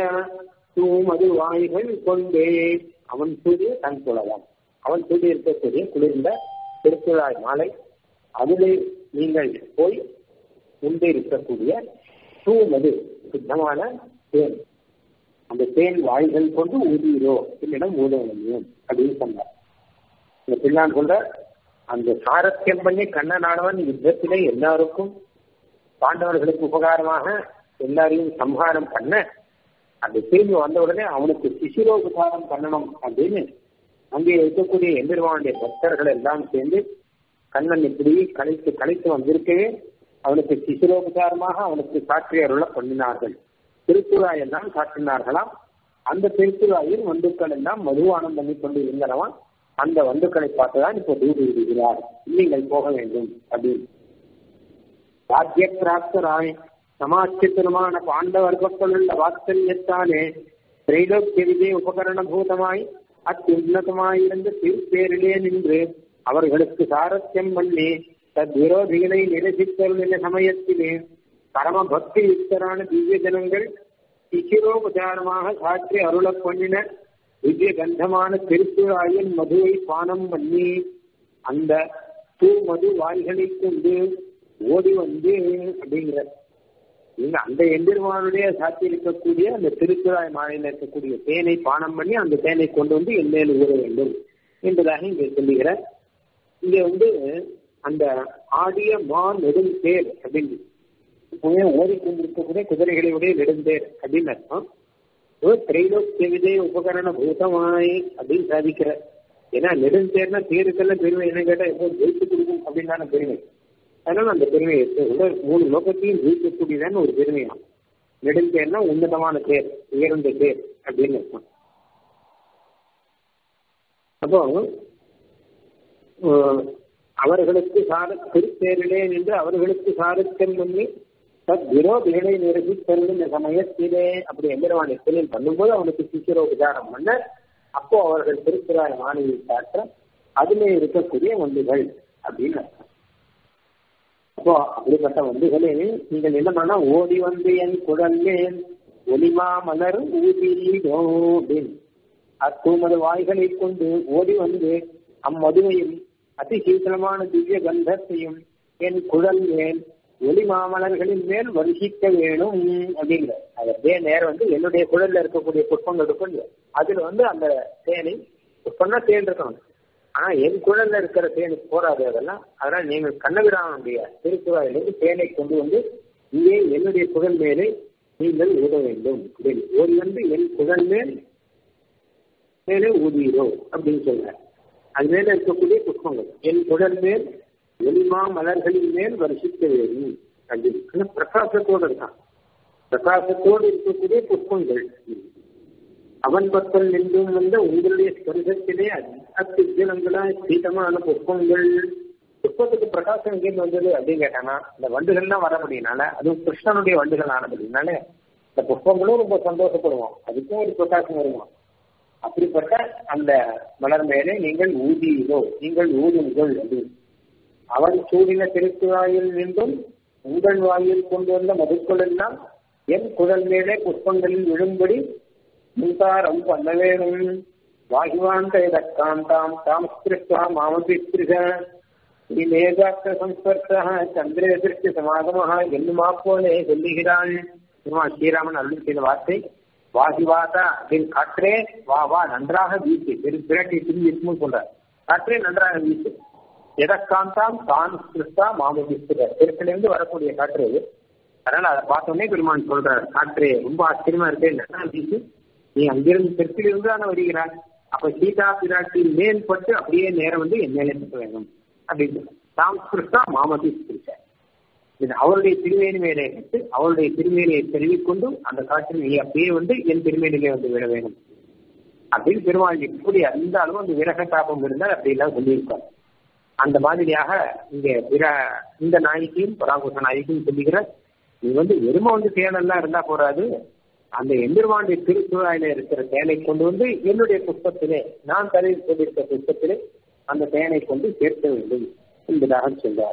தூமது வாய்கள் கொண்டே அவன் சூரிய தன் துளவம் அவன் சூரிய இருக்கக்கூடிய குளிர்ந்த திருக்குழாய் மாலை அதிலே நீங்கள் போய் உண்டு இருக்கக்கூடிய தூமது சுத்தமான தேன் அந்த தேன் வாய்கள் கொண்டு ஊதிரோ என்னிடம் ஊத முடியும் அப்படின்னு சொன்னார் இந்த பிள்ளான் சொல்ற அந்த சாரத்தியம் பண்ணி கண்ணனானவன் யுத்தத்திலே எல்லாருக்கும் பாண்டவர்களுக்கு உபகாரமாக எல்லாரையும் சம்ஹாரம் பண்ண அந்த திரும்பி வந்த உடனே அவனுக்கு சிசிரோபகாரம் பண்ணணும் அப்படின்னு அங்கே இருக்கக்கூடிய எம்பெருமானுடைய பக்தர்கள் எல்லாம் சேர்ந்து கண்ணன் இப்படி கலைத்து கலைத்து வந்திருக்கவே அவனுக்கு சிசிரோபகாரமாக அவனுக்கு சாட்சி அருள பண்ணினார்கள் திருக்குறாய் எல்லாம் காட்டினார்களாம் அந்த திருக்குறாயில் வந்துக்கள் எல்லாம் மதுவானம் பண்ணி கொண்டு இருந்தனவா அந்த வந்துக்களை பார்த்துதான் இப்போ தூது விடுகிறார் நீங்கள் போக வேண்டும் அப்படின்னு ராஜ்ய பிராப்தராய் சமாச்சித்தனமான பாண்டவர்கொள்ள வாத்சல்யத்தாலே திரைலோக்கிய விஜய உபகரண பூதமாய் அத்தியுன்னதமாயிருந்த திருப்பேரிலே நின்று அவர்களுக்கு சாரத்தியம் பண்ணி தத் விரோதிகளை நிரசித்தருளின சமயத்திலே பரம பக்தி யுக்தரான திவ்ய ஜனங்கள் சிசிரோபசாரமாக சாட்சி அருளப் பண்ணின திவ்ய கந்தமான திருப்புழாயின் மதுவை பானம் பண்ணி அந்த தூ மது வாய்களை கொண்டு ஓடி வந்து அப்படிங்கிற நீங்க அந்த எம்பெருமானுடைய சாட்சி இருக்கக்கூடிய அந்த திருக்குழாய் மாலையில் இருக்கக்கூடிய தேனை பானம் பண்ணி அந்த தேனை கொண்டு வந்து என் மேல் ஊற வேண்டும் என்பதாக இங்கே சொல்லுகிறார் இங்க வந்து அந்த ஆடிய மா நெடுந்தேர் அப்படின்னு ஓடிக்கொண்டிருக்கக்கூடிய குதிரைகளுடைய நெடுந்தேர் அப்படின்னு அர்த்தம் திரைலோக்கிய விஜய உபகரண பூதமாய் அப்படின்னு சாதிக்கிற ஏன்னா நெடுந்தேர்னா தேருக்கெல்லாம் பெருமை என்ன கேட்டா எப்போ ஜெயித்து கொடுக்கும் அப்படின்னு தானே பெருமை அதனால அந்த பெருமையை மூணு லோகத்தையும் ஜெயிக்கக்கூடியதான ஒரு பெருமையாம் நெடுந்தேர்னா உன்னதமான தேர் உயர்ந்த தேர் அப்படின்னு அர்த்தம் அப்போ அவர்களுக்கு சார திருத்தேரிலே நின்று அவர்களுக்கு சாரத்தியம் பண்ணி தத் விரோதிகளை நிரசித்தருந்த சமயத்திலே அப்படி எம்பெருமான் எத்தனையும் பண்ணும்போது அவனுக்கு சிசிரோ விசாரம் பண்ண அப்போ அவர்கள் திருக்குறாய் மாணவி காட்ட அதிலே இருக்கக்கூடிய வண்டுகள் அப்படின்னு அர்த்தம் அப்போ அப்படிப்பட்ட வண்டுகளே நீங்கள் என்ன பண்ணா ஓடி வந்து என் குழல்லேன் ஒலிமா மலர் ஊதியோ அப்படின்னு அத்தூமது வாய்களை கொண்டு ஓடி வந்து அம்மதுவையும் அதி சீக்கிரமான திவ்ய கந்தத்தையும் என் குழல் மேல் ஒளி மாமலர்களின் மேல் வருஷிக்க வேணும் அப்படிங்கிற அது அப்படியே நேரம் வந்து என்னுடைய குழல்ல இருக்கக்கூடிய புஷ்பங்கள் இருக்கும் அதுல வந்து அந்த தேனை புஷ்பம்னா தேன் இருக்கணும் ஆனா என் குழல்ல இருக்கிற தேனுக்கு போராது அதெல்லாம் அதனால நீங்கள் கண்ணவிராமனுடைய திருக்குறாயிலிருந்து தேனை கொண்டு வந்து இங்கே என்னுடைய குழல் மேலே நீங்கள் ஊத வேண்டும் அப்படின்னு ஓடி வந்து என் குழல் மேல் மேலே ஊதுகிறோ அப்படின்னு சொல்றார் அது மேல இருக்கக்கூடிய புஷ்பங்கள் என் குழல் மேல் ஒளிமா மலர்களின் மேல் வருஷிக்க வேண்டும் அப்படின்னு பிரகாசத்தோடு இருக்கான் பிரகாசத்தோடு இருக்கக்கூடிய புஷ்பங்கள் அவன் பக்கம் நின்றும் வந்த உங்களுடைய ஸ்பரிசத்திலே அத்திஜனங்களாய் சீதமான புஷ்பங்கள் புஷ்பத்துக்கு பிரகாசம் எங்கேருந்து வந்தது அப்படின்னு கேட்டானா இந்த வண்டுகள்லாம் வர முடியினால அதுவும் கிருஷ்ணனுடைய வண்டுகள் ஆனபடினால இந்த புஷ்பங்களும் ரொம்ப சந்தோஷப்படுவோம் அதுக்கும் ஒரு பிரகாசம் வருமா அப்படிப்பட்ட அந்த மலர் மேலே நீங்கள் ஊதியோ நீங்கள் ஊதுங்கள் அப்படின்னு அவன் சூடின திருக்குழாயில் நின்றும் உங்கள் வாயில் கொண்டு வந்த மதுக்கள் எல்லாம் என் குழல் மேலே புஷ்பங்களில் விழும்படி முன்தாரம் பண்ண வேணும் வாகிவாந்த இதற்காந்தாம் தாம் ஸ்பிருஷ்வா மாமபி ஸ்பிருஷ மேகாத்த சம்ஸ்பர்ஷா சந்திர திருஷ்டி சமாகமாக என்னுமா போலே சொல்லுகிறாள் ஸ்ரீராமன் அருள் செய்த வார்த்தை வாகிவாதா அப்படின்னு காற்றே வா வா நன்றாக வீசு பெரு பிறட்டி திரும்பி இருக்கும்னு சொல்றார் காற்றே நன்றாக வீசு எதற்காந்தாம் தான் கிறிஸ்தா மாமபிஸ்துக திருப்பிலிருந்து வரக்கூடிய காற்று அதனால அதை பார்த்தோன்னே பெருமான் சொல்றார் காற்று ரொம்ப ஆச்சரியமா இருக்கு நல்லா வீசு நீ அங்கிருந்து தெற்கிலிருந்து தானே வருகிறாய் அப்ப சீதா பிராட்டியின் மேல் பட்டு அப்படியே நேரம் வந்து என் மேலே பட்டு வேணும் அப்படின்னு தாம் கிறிஸ்தா மாமதி ஸ்பிரிச்ச இது அவருடைய திருமேனி மேலே எடுத்து அவருடைய திருமேனியை தெரிவிக்கொண்டு அந்த காற்றில் நீ அப்படியே வந்து என் திருமேனிலே வந்து விட வேணும் அப்படின்னு பெருமாள் எப்படி இருந்தாலும் அந்த விரக தாபம் இருந்தால் அப்படி எல்லாம் சொல்லியிருக்கார் அந்த மாதிரியாக இங்க பிற இந்த நாய்க்கும் பராகுச நாய்க்கும் சொல்லுகிற நீ வந்து எருமை வந்து தேனெல்லாம் இருந்தா போறாது அந்த எம்பெருமானுடைய திருக்குழாயில இருக்கிற தேனை கொண்டு வந்து என்னுடைய புஷ்பத்திலே நான் தலையில் கொண்டிருக்க புஷ்பத்திலே அந்த தேனை கொண்டு சேர்க்க வேண்டும் என்பதாக சொல்றார்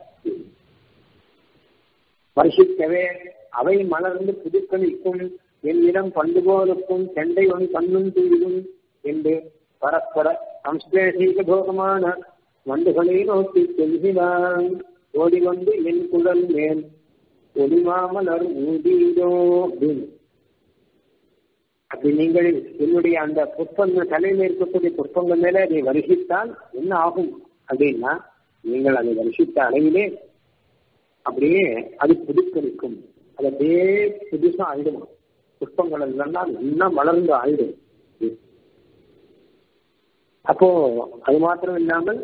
வருஷிக்கவே அவை மலர்ந்து புதுக்களிக்கும் என்னிடம் பண்டுபோலுக்கும் செண்டை ஒன் கண்ணும் தூயிடும் என்று பரஸ்பர சம்ஸ்லேஷீக போகமான வண்டுகளை நோக்கி செல்கிறான் ஓடி வந்து என் குழல் மேல் ஒளிமாமலர் ஊதீதோ அப்படின்னு அப்படி நீங்கள் என்னுடைய அந்த புஷ்பங்கள் தலையில இருக்கக்கூடிய புஷ்பங்கள் மேல அதை வருஷித்தால் என்ன ஆகும் அப்படின்னா நீங்கள் அதை வருஷித்த அளவிலே அப்படியே அது புதுக்களிக்கும் அது அப்படியே புதுசா ஆயிடும் புஷ்பங்கள் எல்லாம் நல்லா மலர்ந்து ஆயிடும் அப்போ அது மாத்திரம் இல்லாமல்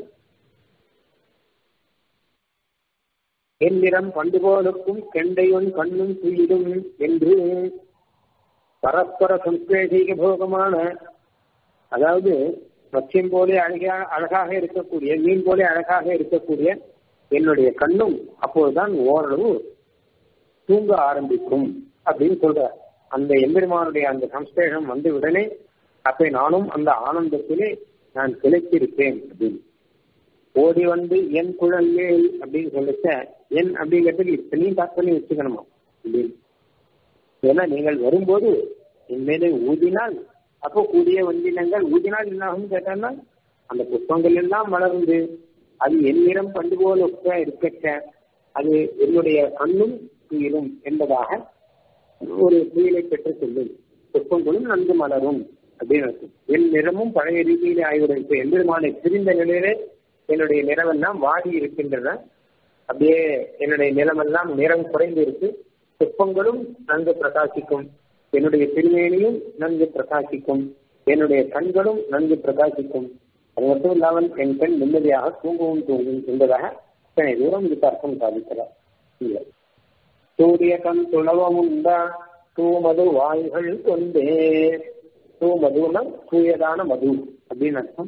என்னிடம் பண்டு போலுக்கும் கெண்டையொன் கண்ணும் துயிடும் என்று பரஸ்பர சம்ஸ்கிருதிக போகமான அதாவது மத்தியம் போலே அழகா அழகாக இருக்கக்கூடிய மீன் போலே அழகாக இருக்கக்கூடிய என்னுடைய கண்ணும் அப்போதுதான் ஓரளவு தூங்க ஆரம்பிக்கும் அப்படின்னு சொல்ற அந்த எம்பெருமானுடைய அந்த சம்ஸ்லேஷம் வந்த உடனே அப்ப நானும் அந்த ஆனந்தத்திலே நான் கிளைச்சிருப்பேன் அப்படின்னு ஓடி வந்து என் குழல் மேல் அப்படின்னு சொல்லிச்ச என் அப்படிங்கிறதுக்கு இத்தனையும் கட் பண்ணி வச்சுக்கணுமா அப்படின்னு ஏன்னா நீங்கள் வரும்போது என் மேலே ஊதினால் அப்போ கூடிய வந்தினங்கள் ஊதினால் என்ன ஆகும் கேட்டான்னா அந்த புஷ்பங்கள் எல்லாம் வளர்ந்து அது என் நிறம் பண்டு போல இருக்கச்ச அது என்னுடைய கண்ணும் துயிலும் என்பதாக ஒரு துயிலை பெற்று சொல்லும் புஷ்பங்களும் நன்கு மலரும் அப்படின்னு இருக்கும் என் நிறமும் பழைய ரீதியிலே ஆகிவிடும் இப்ப எம்பெருமானை பிரிந்த நிலையிலே என்னுடைய நிறமெல்லாம் வாடி இருக்கின்றன அப்படியே என்னுடைய நிலமெல்லாம் நிறம் குறைந்து இருக்கு புஷ்பங்களும் நன்கு பிரகாசிக்கும் என்னுடைய திருமேனியும் நன்கு பிரகாசிக்கும் என்னுடைய கண்களும் நன்கு பிரகாசிக்கும் அது மட்டும் இல்லாமல் என் பெண் நிம்மதியாக தூங்கவும் தூங்கும் என்பதாக இத்தனை தூரம் இதுக்கு அர்த்தம் சாதிக்கிறார் சூரிய கண் துளவம் உண்டா தூமது வாய்கள் கொண்டே தூமதுனா தூயதான மது அப்படின்னு அர்த்தம்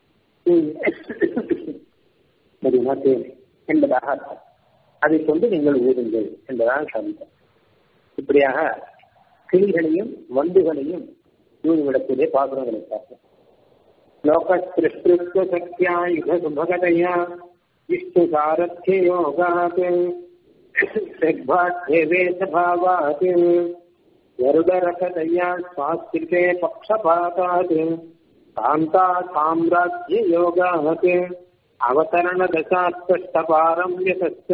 மதுனா தேன் என்பதாக அர்த்தம் அதை கொண்டு நீங்கள் ஊதுங்கள் என்பதாக சாதித்தார் இப்படியாக கிளிகளையும் வண்டுகளையும் ஊதுவிடக்கூடிய பாசுரங்களை பார்த்தோம் लोकसृष्टृत्व सख्या युग सुभगतया विष्णु सारथ्य योगात् षड्भाट्येवेश भावात् गरुडरथतया स्वास्कृते पक्षपातात् कान्ता साम्राज्य योगात् अवतरणदशास्पष्टपारम्यतश्च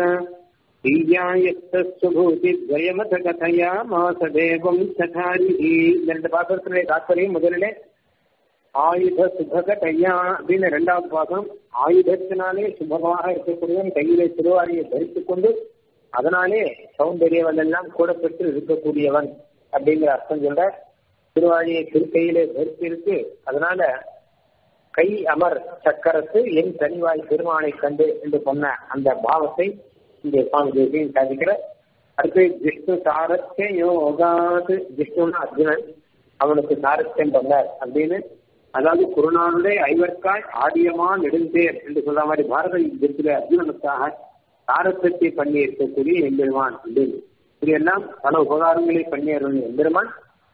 ஸ்ரீயாயஸ்துபூதித்வயமத கதையா மாசதேவம் சதாரிஹி இந்த பாசத்தினுடைய தாற்பயம் முதலிலே ஆயுத சுபகதையா அப்படின்னு ரெண்டாவது பாகம் ஆயுதத்தினாலே சுபகமாக இருக்கக்கூடியவன் கையிலே திருவாரியை தரித்துக் கொண்டு அதனாலே சௌந்தரியவன் எல்லாம் கூட பெற்று இருக்கக்கூடியவன் அப்படிங்கிற அர்த்தம் சொல்ற திருவாழியை திருக்கையிலே தரித்திருக்கு அதனால கை அமர் சக்கரத்து என் தனிவாய் பெருமானை கண்டு என்று சொன்ன அந்த பாவத்தை இங்கே சுவாமி தேசியம் சாதிக்கிற அடுத்து விஷ்ணு சாரத்திய யோகாது விஷ்ணுன்னா அர்ஜுனன் அவனுக்கு சாரஸ்யம் பண்ணார் அப்படின்னு அதாவது குருநானுடைய ஐவர்காய் ஆதியமா நெடுந்தேர் என்று சொல்ற மாதிரி பாரத யுத்தத்தில் அர்ஜுனனுக்காக சாரஸ்யத்தை பண்ணி இருக்கக்கூடிய எம்பெருமான் அப்படின்னு இப்படியெல்லாம் பல உபகாரங்களை பண்ணி அருள் எம்பெருமான்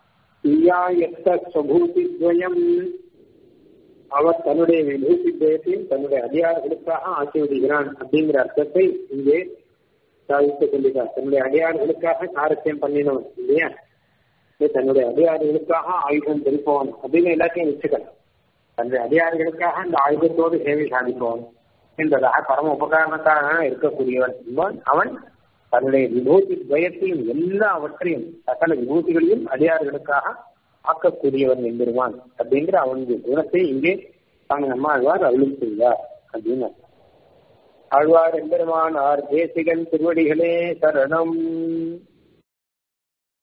ஸ்வபூதி துவயம் அவர் தன்னுடைய விபூதி துவயத்தையும் தன்னுடைய அதிகாரிகளுக்காக ஆசீர்வதிக்கிறான் அப்படிங்கிற அர்த்தத்தை இங்கே சாதித்து கொண்டிருக்கார் தன்னுடைய அடியார்களுக்காக சாரத்தியம் பண்ணினவன் இல்லையா தன்னுடைய அதிகாரிகளுக்காக ஆயுதம் தெரிப்பவன் அப்படின்னு எல்லாத்தையும் வச்சுக்கலாம் தன்னுடைய அதிகாரிகளுக்காக அந்த ஆயுதத்தோடு சேவை சாதிப்பவன் என்பதாக பரம உபகாரணக்காக இருக்கக்கூடியவன் என்பவன் அவன் தன்னுடைய விபூதி துவயத்தையும் எல்லாவற்றையும் சகல விபூதிகளையும் அடியார்களுக்காக ஆக்கக்கூடியவன் எம்பெருமான் அப்படிங்கிற அவனுடைய குணத்தை இங்கே தாங்க நம்மாழ்வார் அருள் செய்வார் அப்படின்னு ஆழ்வார் எம்பெருமான் ஆர் தேசிகன் திருவடிகளே சரணம்